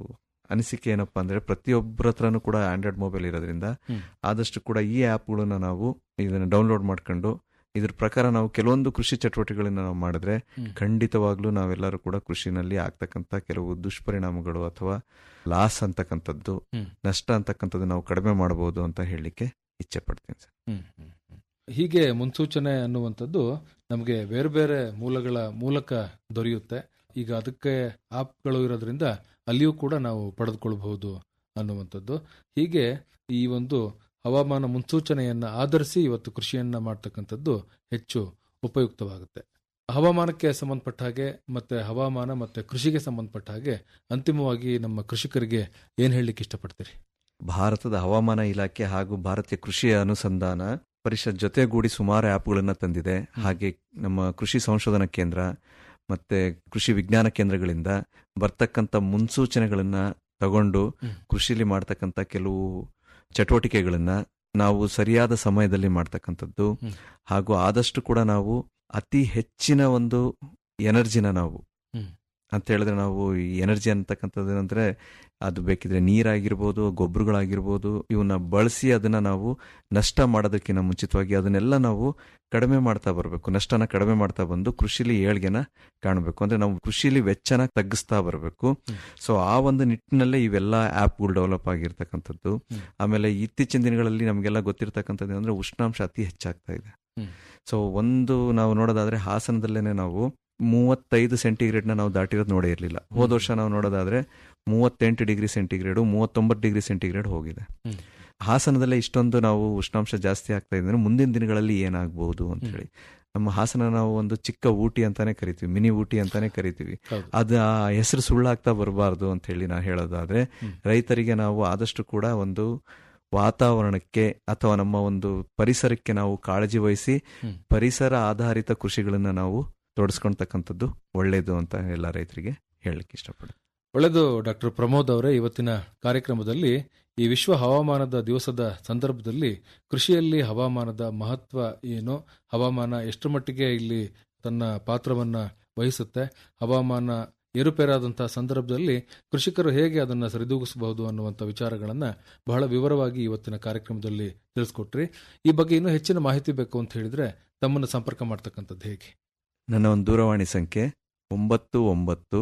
[SPEAKER 11] ಅನಿಸಿಕೆ ಏನಪ್ಪಾ ಅಂದ್ರೆ ಪ್ರತಿಯೊಬ್ಬರ ಹತ್ರನೂ ಕೂಡ ಆಂಡ್ರಾಯ್ಡ್ ಮೊಬೈಲ್ ಇರೋದ್ರಿಂದ
[SPEAKER 10] ಹ್ಮ್.
[SPEAKER 11] ಆದಷ್ಟು ಕೂಡ ಈ ಆ್ಯಪ್ಗಳನ್ನ ನಾವು ಇದನ್ನು ಡೌನ್ಲೋಡ್ ಮಾಡ್ಕೊಂಡು ಇದ್ರ ಪ್ರಕಾರ ನಾವು ಕೆಲವೊಂದು ಕೃಷಿ ಚಟುವಟಿಕೆಗಳನ್ನ ನಾವು ಮಾಡಿದ್ರೆ
[SPEAKER 10] ಹ್ಮ್.
[SPEAKER 11] ಖಂಡಿತವಾಗ್ಲೂ ನಾವೆಲ್ಲರೂ ಕೂಡ ಕೃಷಿನಲ್ಲಿ ಆಗ್ತಕ್ಕಂಥ ಕೆಲವು ದುಷ್ಪರಿಣಾಮಗಳು ಅಥವಾ ಲಾಸ್ ಅಂತಕ್ಕಂಥದ್ದು
[SPEAKER 10] ಹ್ಮ್.
[SPEAKER 11] ನಷ್ಟ ಅಂತಕ್ಕಂಥದ್ದು ನಾವು ಕಡಿಮೆ ಮಾಡಬಹುದು ಅಂತ ಹೇಳಲಿಕ್ಕೆ ಇಚ್ಛೆ ಪಡ್ತೀನಿ ಸರ್
[SPEAKER 10] ಹ್ಮ್, ಹ್ಮ್, ಹ್ಮ್. ಹೀಗೆ ಮುನ್ಸೂಚನೆ ಅನ್ನುವಂಥದ್ದು ನಮಗೆ ಬೇರೆ ಬೇರೆ ಮೂಲಗಳ ಮೂಲಕ ದೊರೆಯುತ್ತೆ ಈಗ ಅದಕ್ಕೆ ಆಪ್ಗಳು ಇರೋದ್ರಿಂದ ಅಲ್ಲಿಯೂ ಕೂಡ ನಾವು ಪಡೆದುಕೊಳ್ಬಹುದು ಅನ್ನುವಂಥದ್ದು ಹೀಗೆ ಈ ಒಂದು ಹವಾಮಾನ ಮುನ್ಸೂಚನೆಯನ್ನ ಆಧರಿಸಿ ಇವತ್ತು ಕೃಷಿಯನ್ನ ಮಾಡ್ತಕ್ಕಂಥದ್ದು ಹೆಚ್ಚು ಉಪಯುಕ್ತವಾಗುತ್ತೆ ಹವಾಮಾನಕ್ಕೆ ಸಂಬಂಧಪಟ್ಟ ಹಾಗೆ ಮತ್ತೆ ಹವಾಮಾನ ಮತ್ತೆ ಕೃಷಿಗೆ ಸಂಬಂಧಪಟ್ಟ ಹಾಗೆ ಅಂತಿಮವಾಗಿ ನಮ್ಮ ಕೃಷಿಕರಿಗೆ ಏನ್ ಹೇಳಲಿಕ್ಕೆ ಇಷ್ಟಪಡ್ತೀರಿ
[SPEAKER 11] ಭಾರತದ ಹವಾಮಾನ ಇಲಾಖೆ ಹಾಗೂ ಭಾರತೀಯ ಕೃಷಿ ಅನುಸಂಧಾನ ಪರಿಷತ್ ಜೊತೆಗೂಡಿ ಸುಮಾರು ಆ್ಯಪ್ಗಳನ್ನ ತಂದಿದೆ ಹಾಗೆ ನಮ್ಮ ಕೃಷಿ ಸಂಶೋಧನಾ ಕೇಂದ್ರ ಮತ್ತೆ ಕೃಷಿ ವಿಜ್ಞಾನ ಕೇಂದ್ರಗಳಿಂದ ಬರ್ತಕ್ಕಂಥ ಮುನ್ಸೂಚನೆಗಳನ್ನ ತಗೊಂಡು
[SPEAKER 10] ಹ್ಮ್.
[SPEAKER 11] ಕೃಷಿಲಿ ಮಾಡ್ತಕ್ಕಂಥ ಕೆಲವು ಚಟುವಟಿಕೆಗಳನ್ನ ನಾವು ಸರಿಯಾದ ಸಮಯದಲ್ಲಿ ಮಾಡ್ತಕ್ಕಂಥದ್ದು
[SPEAKER 10] ಹ್ಮ್.
[SPEAKER 11] ಹಾಗೂ ಆದಷ್ಟು ಕೂಡ ನಾವು ಅತಿ ಹೆಚ್ಚಿನ ಒಂದು ಎನರ್ಜಿನ ನಾವು
[SPEAKER 10] ಹ್ಮ್.
[SPEAKER 11] ಅಂತ ಹೇಳಿದ್ರೆ ನಾವು ಈ ಎನರ್ಜಿ ಅಂತಕ್ಕಂಥದ್ದು ಏನಂದ್ರೆ ಅದು ಬೇಕಿದ್ರೆ ನೀರಾಗಿರ್ಬೋದು ಗೊಬ್ಬರಗಳಾಗಿರ್ಬೋದು ಇವನ್ನ ಬಳಸಿ ಅದನ್ನ ನಾವು ನಷ್ಟ ಮಾಡೋದಕ್ಕಿಂತ ಮುಂಚಿತವಾಗಿ ಅದನ್ನೆಲ್ಲ ನಾವು ಕಡಿಮೆ ಮಾಡ್ತಾ ಬರಬೇಕು ನಷ್ಟನ ಕಡಿಮೆ ಮಾಡ್ತಾ ಬಂದು ಕೃಷಿಲಿ ಏಳ್ಗೆನ ಕಾಣಬೇಕು ಅಂದ್ರೆ ನಾವು ಕೃಷಿಲಿ ವೆಚ್ಚನ ತಗ್ಗಿಸ್ತಾ ಬರಬೇಕು
[SPEAKER 10] ಹ್ಮ್.
[SPEAKER 11] ಸೊ ಆ ಒಂದು ನಿಟ್ಟಿನಲ್ಲೇ ಇವೆಲ್ಲ ಆ್ಯಪ್ಗಳು ಡೆವಲಪ್ ಆಗಿರ್ತಕ್ಕಂಥದ್ದು
[SPEAKER 10] ಹ್ಮ್.
[SPEAKER 11] ಆಮೇಲೆ ಇತ್ತೀಚಿನ ದಿನಗಳಲ್ಲಿ ನಮಗೆಲ್ಲ ಗೊತ್ತಿರ್ತಕ್ಕಂಥದ್ದು ಅಂದ್ರೆ ಉಷ್ಣಾಂಶ ಅತಿ ಹೆಚ್ಚಾಗ್ತಾ ಇದೆ
[SPEAKER 10] ಹ್ಮ್.
[SPEAKER 11] ಸೊ ಒಂದು ನಾವು ನೋಡೋದಾದ್ರೆ ಹಾಸನದಲ್ಲೇನೆ ನಾವು ಮೂವತ್ತೈದು ಸೆಂಟಿಗ್ರೇಡ್ನ ನಾವು ದಾಟಿರೋದು ನೋಡೇ ಇರಲಿಲ್ಲ ಹೋದ ವರ್ಷ ನಾವು ನೋಡೋದಾದ್ರೆ ಮೂವತ್ತೆಂಟು ಡಿಗ್ರಿ ಸೆಂಟಿಗ್ರೇಡು ಮೂವತ್ತೊಂಬತ್ತು ಡಿಗ್ರಿ ಸೆಂಟಿಗ್ರೇಡ್ ಹೋಗಿದೆ
[SPEAKER 10] ಹ್ಮ್.
[SPEAKER 11] ಹಾಸನದಲ್ಲೇ ಇಷ್ಟೊಂದು ನಾವು ಉಷ್ಣಾಂಶ ಜಾಸ್ತಿ ಆಗ್ತಾ ಇದೆ ಅಂದ್ರೆ ಮುಂದಿನ ದಿನಗಳಲ್ಲಿ ಏನಾಗಬಹುದು ಅಂತ ಹೇಳಿ ನಮ್ಮ ಹಾಸನ ನಾವು ಒಂದು ಚಿಕ್ಕ ಊಟಿ ಅಂತಾನೆ ಕರಿತೀವಿ ಮಿನಿ ಊಟಿ ಅಂತಾನೆ ಕರಿತೀವಿ
[SPEAKER 10] ಹೌದು.
[SPEAKER 11] ಅದು ಆ ಹೆಸರು ಸುಳ್ಳಾಗ್ತಾ ಬರಬಾರ್ದು ಅಂತ ಹೇಳಿ ನಾ ಹೇಳೋದಾದ್ರೆ
[SPEAKER 10] ಹ್ಮ್.
[SPEAKER 11] ರೈತರಿಗೆ ನಾವು ಆದಷ್ಟು ಕೂಡ ಒಂದು ವಾತಾವರಣಕ್ಕೆ ಅಥವಾ ನಮ್ಮ ಒಂದು ಪರಿಸರಕ್ಕೆ ನಾವು ಕಾಳಜಿ ವಹಿಸಿ
[SPEAKER 10] ಹ್ಮ್.
[SPEAKER 11] ಪರಿಸರ ಆಧಾರಿತ ಕೃಷಿಗಳನ್ನ ನಾವು ತೊಡಸ್ಕೊಳ್ತಕ್ಕಂಥದ್ದು ಒಳ್ಳೇದು ಅಂತ ಎಲ್ಲ ರೈತರಿಗೆ ಹೇಳಲಿಕ್ಕೆ ಇಷ್ಟಪಡ್ತೀನಿ
[SPEAKER 10] ಒಳ್ಳೆಯದು ಡಾಕ್ಟರ್ ಪ್ರಮೋದ್ ಅವರೇ ಇವತ್ತಿನ ಕಾರ್ಯಕ್ರಮದಲ್ಲಿ ಈ ವಿಶ್ವ ಹವಾಮಾನದ ದಿವಸದ ಸಂದರ್ಭದಲ್ಲಿ ಕೃಷಿಯಲ್ಲಿ ಹವಾಮಾನದ ಮಹತ್ವ ಏನು ಹವಾಮಾನ ಎಷ್ಟು ಮಟ್ಟಿಗೆ ಇಲ್ಲಿ ತನ್ನ ಪಾತ್ರವನ್ನ ವಹಿಸುತ್ತೆ ಹವಾಮಾನ ಏರುಪೇರಾದಂತಹ ಸಂದರ್ಭದಲ್ಲಿ ಕೃಷಿಕರು ಹೇಗೆ ಅದನ್ನು ಸರಿದೂಗಿಸಬಹುದು ಅನ್ನುವಂಥ ವಿಚಾರಗಳನ್ನ ಬಹಳ ವಿವರವಾಗಿ ಇವತ್ತಿನ ಕಾರ್ಯಕ್ರಮದಲ್ಲಿ ತಿಳಿಸ್ಕೊಟ್ರಿ ಈ ಬಗ್ಗೆ ಇನ್ನೂ ಹೆಚ್ಚಿನ ಮಾಹಿತಿ ಬೇಕು ಅಂತ ಹೇಳಿದ್ರೆ ತಮ್ಮನ್ನು ಸಂಪರ್ಕ ಮಾಡ್ತಕ್ಕಂಥದ್ದು ಹೇಗೆ
[SPEAKER 11] ನನ್ನ ಒಂದು ದೂರವಾಣಿ ಸಂಖ್ಯೆ ಒಂಬತ್ತು ಒಂಬತ್ತು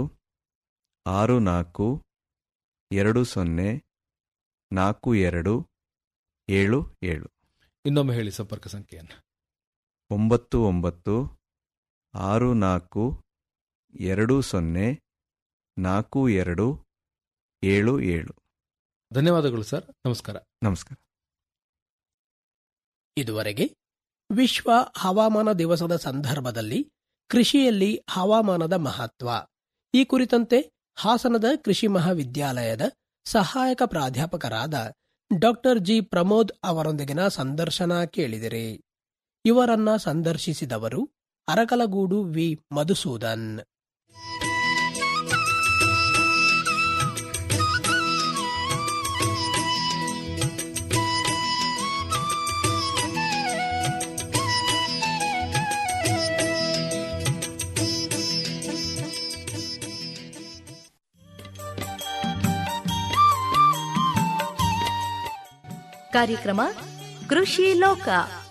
[SPEAKER 11] ಆರು ನಾಲ್ಕು ಎರಡು ಸೊನ್ನೆ ನಾಲ್ಕು ಎರಡು ಏಳು ಏಳು
[SPEAKER 10] ಇನ್ನೊಮ್ಮೆ ಹೇಳಿ ಸಂಪರ್ಕ ಸಂಖ್ಯೆಯನ್ನು
[SPEAKER 11] ಒಂಬತ್ತು ಒಂಬತ್ತು ಆರು ನಾಲ್ಕು ಎರಡು ಸೊನ್ನೆ ನಾಲ್ಕು ಎರಡು ಏಳು ಏಳು
[SPEAKER 10] ಧನ್ಯವಾದಗಳು ಸರ್ ನಮಸ್ಕಾರ
[SPEAKER 11] ನಮಸ್ಕಾರ
[SPEAKER 9] ಇದುವರೆಗೆ ವಿಶ್ವ ಹವಾಮಾನ ದಿವಸದ ಸಂದರ್ಭದಲ್ಲಿ ಕೃಷಿಯಲ್ಲಿ ಹವಾಮಾನದ ಮಹತ್ವ ಈ ಕುರಿತಂತೆ ಹಾಸನದ ಕೃಷಿ ಮಹಾವಿದ್ಯಾಲಯದ ಸಹಾಯಕ ಪ್ರಾಧ್ಯಾಪಕರಾದ ಡಾಕ್ಟರ್ ಜಿ ಪ್ರಮೋದ್ ಅವರೊಂದಿಗಿನ ಸಂದರ್ಶನ ಕೇಳಿದಿರಿ ಇವರನ್ನ ಸಂದರ್ಶಿಸಿದವರು ಅರಕಲಗೂಡು ವಿ ಮಧುಸೂದನ್
[SPEAKER 2] ಕಾರ್ಯಕ್ರಮ ಕೃಷಿ ಲೋಕ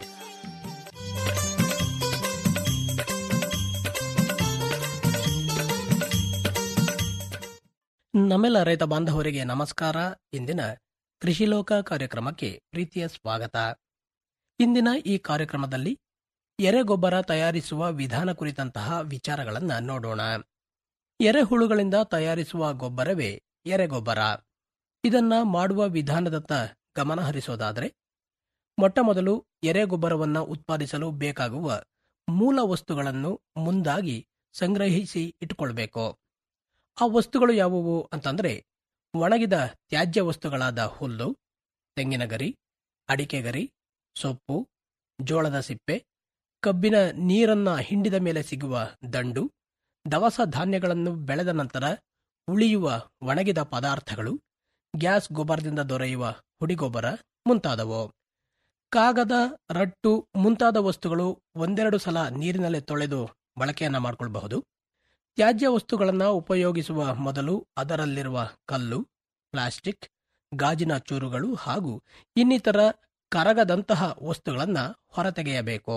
[SPEAKER 9] ನಮ್ಮೆಲ್ಲ ರೈತ ಬಾಂಧವರಿಗೆ ನಮಸ್ಕಾರ ಇಂದಿನ ಕೃಷಿ ಲೋಕ ಕಾರ್ಯಕ್ರಮಕ್ಕೆ ಪ್ರೀತಿಯ ಸ್ವಾಗತ ಇಂದಿನ ಈ ಕಾರ್ಯಕ್ರಮದಲ್ಲಿ ಎರೆಗೊಬ್ಬರ ತಯಾರಿಸುವ ವಿಧಾನ ಕುರಿತಂತಹ ವಿಚಾರಗಳನ್ನ ನೋಡೋಣ ಎರೆಹುಳುಗಳಿಂದ ತಯಾರಿಸುವ ಗೊಬ್ಬರವೇ ಎರೆಗೊಬ್ಬರ ಇದನ್ನ ಮಾಡುವ ವಿಧಾನದತ್ತ ಗಮನ ಹರಿಸೋದಾದರೆ ಮೊಟ್ಟ ಮೊದಲು ಎರೆಗೊಬ್ಬರವನ್ನ ಉತ್ಪಾದಿಸಲು ಬೇಕಾಗುವ ಮೂಲ ವಸ್ತುಗಳನ್ನು ಮುಂದಾಗಿ ಸಂಗ್ರಹಿಸಿ ಇಟ್ಟುಕೊಳ್ಬೇಕು ಆ ವಸ್ತುಗಳು ಯಾವುವು ಅಂತಂದ್ರೆ ಒಣಗಿದ ತ್ಯಾಜ್ಯ ವಸ್ತುಗಳಾದ ಹುಲ್ಲು ತೆಂಗಿನ ಗರಿ ಅಡಿಕೆ ಗರಿ ಸೊಪ್ಪು ಜೋಳದ ಸಿಪ್ಪೆ ಕಬ್ಬಿನ ನೀರನ್ನ ಹಿಂಡಿದ ಮೇಲೆ ಸಿಗುವ ದಂಡು ದವಸ ಧಾನ್ಯಗಳನ್ನು ಬೆಳೆದ ನಂತರ ಉಳಿಯುವ ಒಣಗಿದ ಪದಾರ್ಥಗಳು ಗ್ಯಾಸ್ ಗೊಬ್ಬರದಿಂದ ದೊರೆಯುವ ಹುಡಿಗೊಬ್ಬರ ಮುಂತಾದವು ಕಾಗದ ರಟ್ಟು ಮುಂತಾದ ವಸ್ತುಗಳು ಒಂದೆರಡು ಸಲ ನೀರಿನಲ್ಲಿ ತೊಳೆದು ಬಳಕೆಯನ್ನ ಮಾಡಿಕೊಳ್ಳಬಹುದು ತ್ಯಾಜ್ಯ ವಸ್ತುಗಳನ್ನು ಉಪಯೋಗಿಸುವ ಮೊದಲು ಅದರಲ್ಲಿರುವ ಕಲ್ಲು ಪ್ಲಾಸ್ಟಿಕ್ ಗಾಜಿನ ಚೂರುಗಳು ಹಾಗೂ ಇನ್ನಿತರ ಕರಗದಂತಹ ವಸ್ತುಗಳನ್ನು ಹೊರತೆಗೆಯಬೇಕು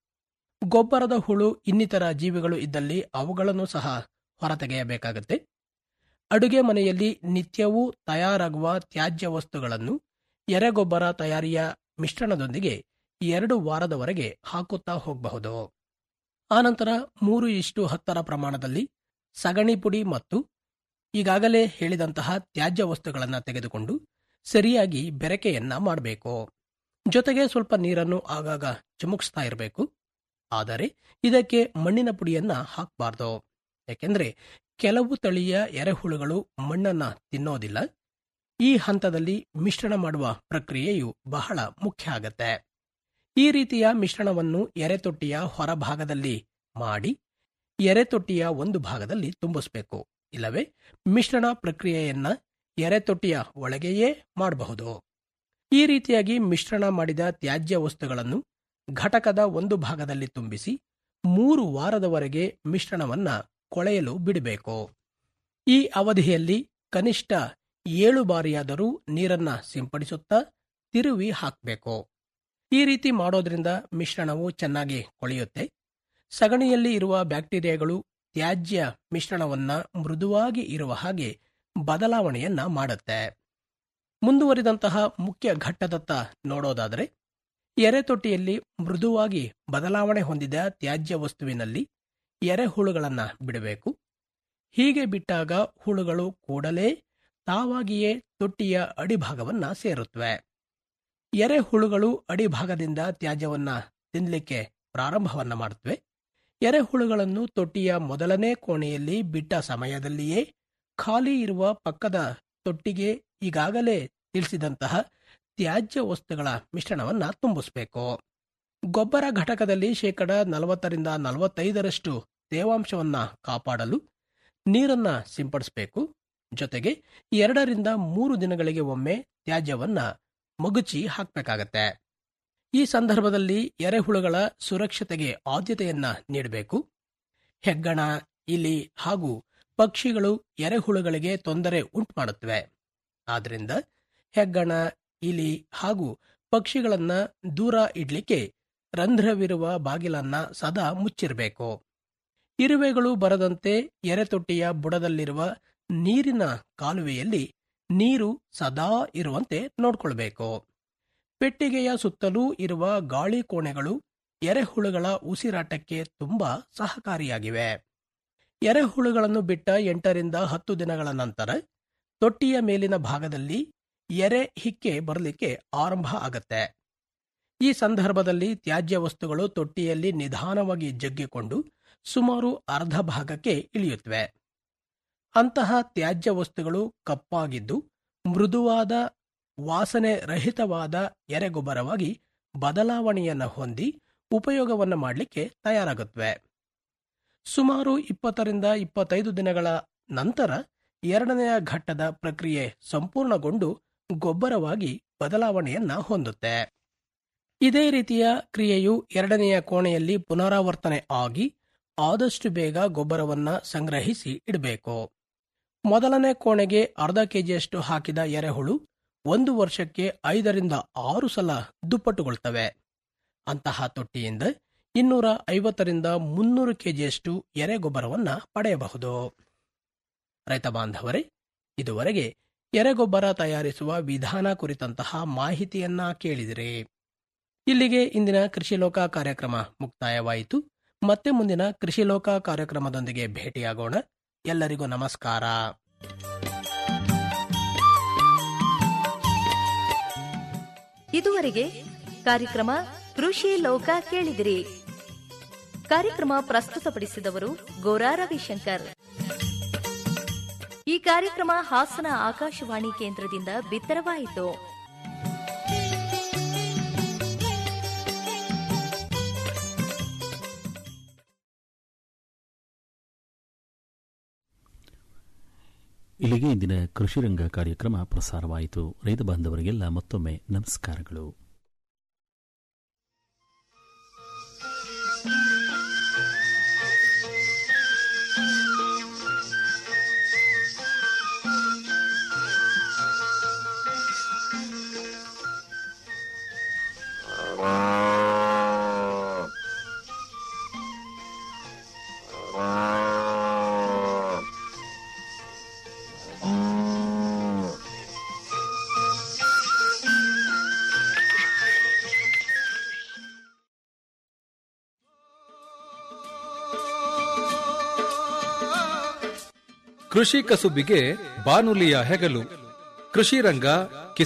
[SPEAKER 9] ಗೊಬ್ಬರದ ಹುಳು ಇನ್ನಿತರ ಜೀವಿಗಳು ಇದ್ದಲ್ಲಿ ಅವುಗಳನ್ನು ಸಹ ಹೊರತೆಗೆಯಬೇಕಾಗುತ್ತೆ ಅಡುಗೆ ಮನೆಯಲ್ಲಿ ನಿತ್ಯವೂ ತಯಾರಾಗುವ ತ್ಯಾಜ್ಯ ವಸ್ತುಗಳನ್ನು ಎರೆಗೊಬ್ಬರ ತಯಾರಿಯ ಮಿಶ್ರಣದೊಂದಿಗೆ ಎರಡು ವಾರದವರೆಗೆ ಹಾಕುತ್ತಾ ಹೋಗಬಹುದು ಆನಂತರ ಮೂರು ಇಷ್ಟು ಹತ್ತರ ಪ್ರಮಾಣದಲ್ಲಿ ಸಗಣಿ ಪುಡಿ ಮತ್ತು ಈಗಾಗಲೇ ಹೇಳಿದಂತಹ ತ್ಯಾಜ್ಯ ವಸ್ತುಗಳನ್ನು ತೆಗೆದುಕೊಂಡು ಸರಿಯಾಗಿ ಬೆರಕೆಯನ್ನ ಮಾಡಬೇಕು ಜೊತೆಗೆ ಸ್ವಲ್ಪ ನೀರನ್ನು ಆಗಾಗ ಚಿಮುಕ್ಸ್ತಾ ಇರಬೇಕು ಆದರೆ ಇದಕ್ಕೆ ಮಣ್ಣಿನ ಪುಡಿಯನ್ನ ಹಾಕಬಾರ್ದು ಯಾಕೆಂದ್ರೆ ಕೆಲವು ತಳಿಯ ಎರೆಹುಳುಗಳು ಮಣ್ಣನ್ನ ತಿನ್ನೋದಿಲ್ಲ ಈ ಹಂತದಲ್ಲಿ ಮಿಶ್ರಣ ಮಾಡುವ ಪ್ರಕ್ರಿಯೆಯು ಬಹಳ ಮುಖ್ಯ ಆಗತ್ತೆ ಈ ರೀತಿಯ ಮಿಶ್ರಣವನ್ನು ಎರೆತೊಟ್ಟಿಯ ಹೊರಭಾಗದಲ್ಲಿ ಮಾಡಿ ಎರೆತೊಟ್ಟಿಯ ಒಂದು ಭಾಗದಲ್ಲಿ ತುಂಬಿಸಬೇಕು ಇಲ್ಲವೇ ಮಿಶ್ರಣ ಪ್ರಕ್ರಿಯೆಯನ್ನ ಎರೆತೊಟ್ಟಿಯ ಒಳಗೆಯೇ ಮಾಡಬಹುದು ಈ ರೀತಿಯಾಗಿ ಮಿಶ್ರಣ ಮಾಡಿದ ತ್ಯಾಜ್ಯ ವಸ್ತುಗಳನ್ನು ಘಟಕದ ಒಂದು ಭಾಗದಲ್ಲಿ ತುಂಬಿಸಿ ಮೂರು ವಾರದವರೆಗೆ ಮಿಶ್ರಣವನ್ನ ಕೊಳೆಯಲು ಬಿಡಬೇಕು ಈ ಅವಧಿಯಲ್ಲಿ ಕನಿಷ್ಠ ಏಳು ಬಾರಿಯಾದರೂ ನೀರನ್ನ ಸಿಂಪಡಿಸುತ್ತಾ ತಿರುವಿ ಹಾಕಬೇಕು ಈ ರೀತಿ ಮಾಡೋದ್ರಿಂದ ಮಿಶ್ರಣವು ಚೆನ್ನಾಗಿ ಕೊಳೆಯುತ್ತೆ ಸಗಣಿಯಲ್ಲಿ ಇರುವ ಬ್ಯಾಕ್ಟೀರಿಯಾಗಳು ತ್ಯಾಜ್ಯ ಮಿಶ್ರಣವನ್ನ ಮೃದುವಾಗಿ ಇರುವ ಹಾಗೆ ಬದಲಾವಣೆಯನ್ನ ಮಾಡುತ್ತೆ ಮುಂದುವರಿದಂತಹ ಮುಖ್ಯ ಘಟ್ಟದತ್ತ ನೋಡೋದಾದರೆ ಎರೆತೊಟ್ಟಿಯಲ್ಲಿ ಮೃದುವಾಗಿ ಬದಲಾವಣೆ ಹೊಂದಿದ ತ್ಯಾಜ್ಯ ವಸ್ತುವಿನಲ್ಲಿ ಎರೆಹುಳುಗಳನ್ನ ಬಿಡಬೇಕು ಹೀಗೆ ಬಿಟ್ಟಾಗ ಹುಳುಗಳು ಕೂಡಲೇ ತಾವಾಗಿಯೇ ತೊಟ್ಟಿಯ ಅಡಿಭಾಗವನ್ನ ಸೇರುತ್ತವೆ ಎರೆಹುಳುಗಳು ಅಡಿಭಾಗದಿಂದ ತ್ಯಾಜ್ಯವನ್ನ ತಿನ್ನಲಿಕ್ಕೆ ಪ್ರಾರಂಭವನ್ನ ಮಾಡುತ್ತವೆ ಎರೆಹುಳುಗಳನ್ನು ತೊಟ್ಟಿಯ ಮೊದಲನೇ ಕೋಣೆಯಲ್ಲಿ ಬಿಟ್ಟ ಸಮಯದಲ್ಲಿಯೇ ಖಾಲಿ ಇರುವ ಪಕ್ಕದ ತೊಟ್ಟಿಗೆ ಈಗಾಗಲೇ ತಿಳಿಸಿದಂತಹ ತ್ಯಾಜ್ಯ ವಸ್ತುಗಳ ಮಿಶ್ರಣವನ್ನ ತುಂಬಿಸಬೇಕು ಗೊಬ್ಬರ ಘಟಕದಲ್ಲಿ ಶೇಕಡ ನಲವತ್ತರಿಂದ ನಲವತ್ತೈದರಷ್ಟು ತೇವಾಂಶವನ್ನ ಕಾಪಾಡಲು ನೀರನ್ನ ಸಿಂಪಡಿಸಬೇಕು ಜೊತೆಗೆ ಎರಡರಿಂದ ಮೂರು ದಿನಗಳಿಗೆ ಒಮ್ಮೆ ತ್ಯಾಜ್ಯವನ್ನ ಮಗುಚಿ ಹಾಕಬೇಕಾಗತ್ತೆ ಈ ಸಂದರ್ಭದಲ್ಲಿ ಎರೆಹುಳುಗಳ ಸುರಕ್ಷತೆಗೆ ಆದ್ಯತೆಯನ್ನ ನೀಡಬೇಕು ಹೆಗ್ಗಣ ಇಲಿ ಹಾಗೂ ಪಕ್ಷಿಗಳು ಎರೆಹುಳುಗಳಿಗೆ ತೊಂದರೆ ಉಂಟು ಮಾಡುತ್ತವೆ ಆದ್ರಿಂದ ಹೆಗ್ಗಣ ಇಲಿ ಹಾಗೂ ಪಕ್ಷಿಗಳನ್ನ ದೂರ ಇಡ್ಲಿಕ್ಕೆ ರಂಧ್ರವಿರುವ ಬಾಗಿಲನ್ನ ಸದಾ ಮುಚ್ಚಿರಬೇಕು ಇರುವೆಗಳು ಬರದಂತೆ ಎರೆತೊಟ್ಟಿಯ ಬುಡದಲ್ಲಿರುವ ನೀರಿನ ಕಾಲುವೆಯಲ್ಲಿ ನೀರು ಸದಾ ಇರುವಂತೆ ನೋಡ್ಕೊಳ್ಬೇಕು ಪೆಟ್ಟಿಗೆಯ ಸುತ್ತಲೂ ಇರುವ ಗಾಳಿ ಕೋಣೆಗಳು ಎರೆಹುಳುಗಳ ಉಸಿರಾಟಕ್ಕೆ ತುಂಬಾ ಸಹಕಾರಿಯಾಗಿವೆ ಎರೆಹುಳುಗಳನ್ನು ಬಿಟ್ಟ ಎಂಟರಿಂದ ಹತ್ತು ದಿನಗಳ ನಂತರ ತೊಟ್ಟಿಯ ಮೇಲಿನ ಭಾಗದಲ್ಲಿ ಎರೆ ಹಿಕ್ಕೆ ಬರಲಿಕ್ಕೆ ಆರಂಭ ಆಗತ್ತೆ ಈ ಸಂದರ್ಭದಲ್ಲಿ ತ್ಯಾಜ್ಯ ವಸ್ತುಗಳು ತೊಟ್ಟಿಯಲ್ಲಿ ನಿಧಾನವಾಗಿ ಜಗ್ಗಿಕೊಂಡು ಸುಮಾರು ಅರ್ಧ ಭಾಗಕ್ಕೆ ಇಳಿಯುತ್ತವೆ ಅಂತಹ ತ್ಯಾಜ್ಯ ವಸ್ತುಗಳು ಕಪ್ಪಾಗಿದ್ದು ಮೃದುವಾದ ವಾಸನೆ ರಹಿತವಾದ ಎರೆಗೊಬ್ಬರವಾಗಿ ಬದಲಾವಣೆಯನ್ನು ಹೊಂದಿ ಉಪಯೋಗವನ್ನು ಮಾಡಲಿಕ್ಕೆ ತಯಾರಾಗುತ್ತವೆ ಸುಮಾರು ಇಪ್ಪತ್ತರಿಂದ ಇಪ್ಪತ್ತೈದು ದಿನಗಳ ನಂತರ ಎರಡನೆಯ ಘಟ್ಟದ ಪ್ರಕ್ರಿಯೆ ಸಂಪೂರ್ಣಗೊಂಡು ಗೊಬ್ಬರವಾಗಿ ಬದಲಾವಣೆಯನ್ನ ಹೊಂದುತ್ತೆ ಇದೇ ರೀತಿಯ ಕ್ರಿಯೆಯು ಎರಡನೆಯ ಕೋಣೆಯಲ್ಲಿ ಪುನರಾವರ್ತನೆ ಆಗಿ ಆದಷ್ಟು ಬೇಗ ಗೊಬ್ಬರವನ್ನ ಸಂಗ್ರಹಿಸಿ ಇಡಬೇಕು ಮೊದಲನೇ ಕೋಣೆಗೆ ಅರ್ಧ ಕೆಜಿಯಷ್ಟು ಹಾಕಿದ ಎರೆಹುಳು ಒಂದು ವರ್ಷಕ್ಕೆ ಐದರಿಂದ ಆರು ಸಲ ದುಪ್ಪಟ್ಟುಗೊಳ್ತವೆ ಅಂತಹ ತೊಟ್ಟಿಯಿಂದ ಇನ್ನೂರ ಐವತ್ತರಿಂದ ಮುನ್ನೂರು ಕೆಜಿಯಷ್ಟು ಎರೆಗೊಬ್ಬರವನ್ನ ಪಡೆಯಬಹುದು ರೈತ ಬಾಂಧವರೇ ಇದುವರೆಗೆ ಎರೆಗೊಬ್ಬರ ತಯಾರಿಸುವ ವಿಧಾನ ಕುರಿತಂತಹ ಮಾಹಿತಿಯನ್ನ ಕೇಳಿದಿರಿ ಇಲ್ಲಿಗೆ ಇಂದಿನ ಕೃಷಿ ಲೋಕ ಕಾರ್ಯಕ್ರಮ ಮುಕ್ತಾಯವಾಯಿತು ಮತ್ತೆ ಮುಂದಿನ ಕೃಷಿ ಲೋಕ ಕಾರ್ಯಕ್ರಮದೊಂದಿಗೆ ಭೇಟಿಯಾಗೋಣ ಎಲ್ಲರಿಗೂ ನಮಸ್ಕಾರ
[SPEAKER 12] ಇದುವರೆಗೆ ಕಾರ್ಯಕ್ರಮ ಕೃಷಿ ಲೋಕ ಕೇಳಿದಿರಿ ಕಾರ್ಯಕ್ರಮ ಪ್ರಸ್ತುತಪಡಿಸಿದವರು ಗೋರಾ ರವಿಶಂಕರ್ ಈ ಕಾರ್ಯಕ್ರಮ ಹಾಸನ ಆಕಾಶವಾಣಿ ಕೇಂದ್ರದಿಂದ ಬಿತ್ತರವಾಯಿತು
[SPEAKER 1] ಇಲ್ಲಿಗೆ ಇಂದಿನ ಕೃಷಿರಂಗ ಕಾರ್ಯಕ್ರಮ ಪ್ರಸಾರವಾಯಿತು ರೈತ ಬಾಂಧವರಿಗೆಲ್ಲ ಮತ್ತೊಮ್ಮೆ ನಮಸ್ಕಾರಗಳು
[SPEAKER 10] ಕೃಷಿ ಕಸುಬಿಗೆ ಬಾನುಲಿಯ ಹೆಗಲು ಕೃಷಿ ರಂಗ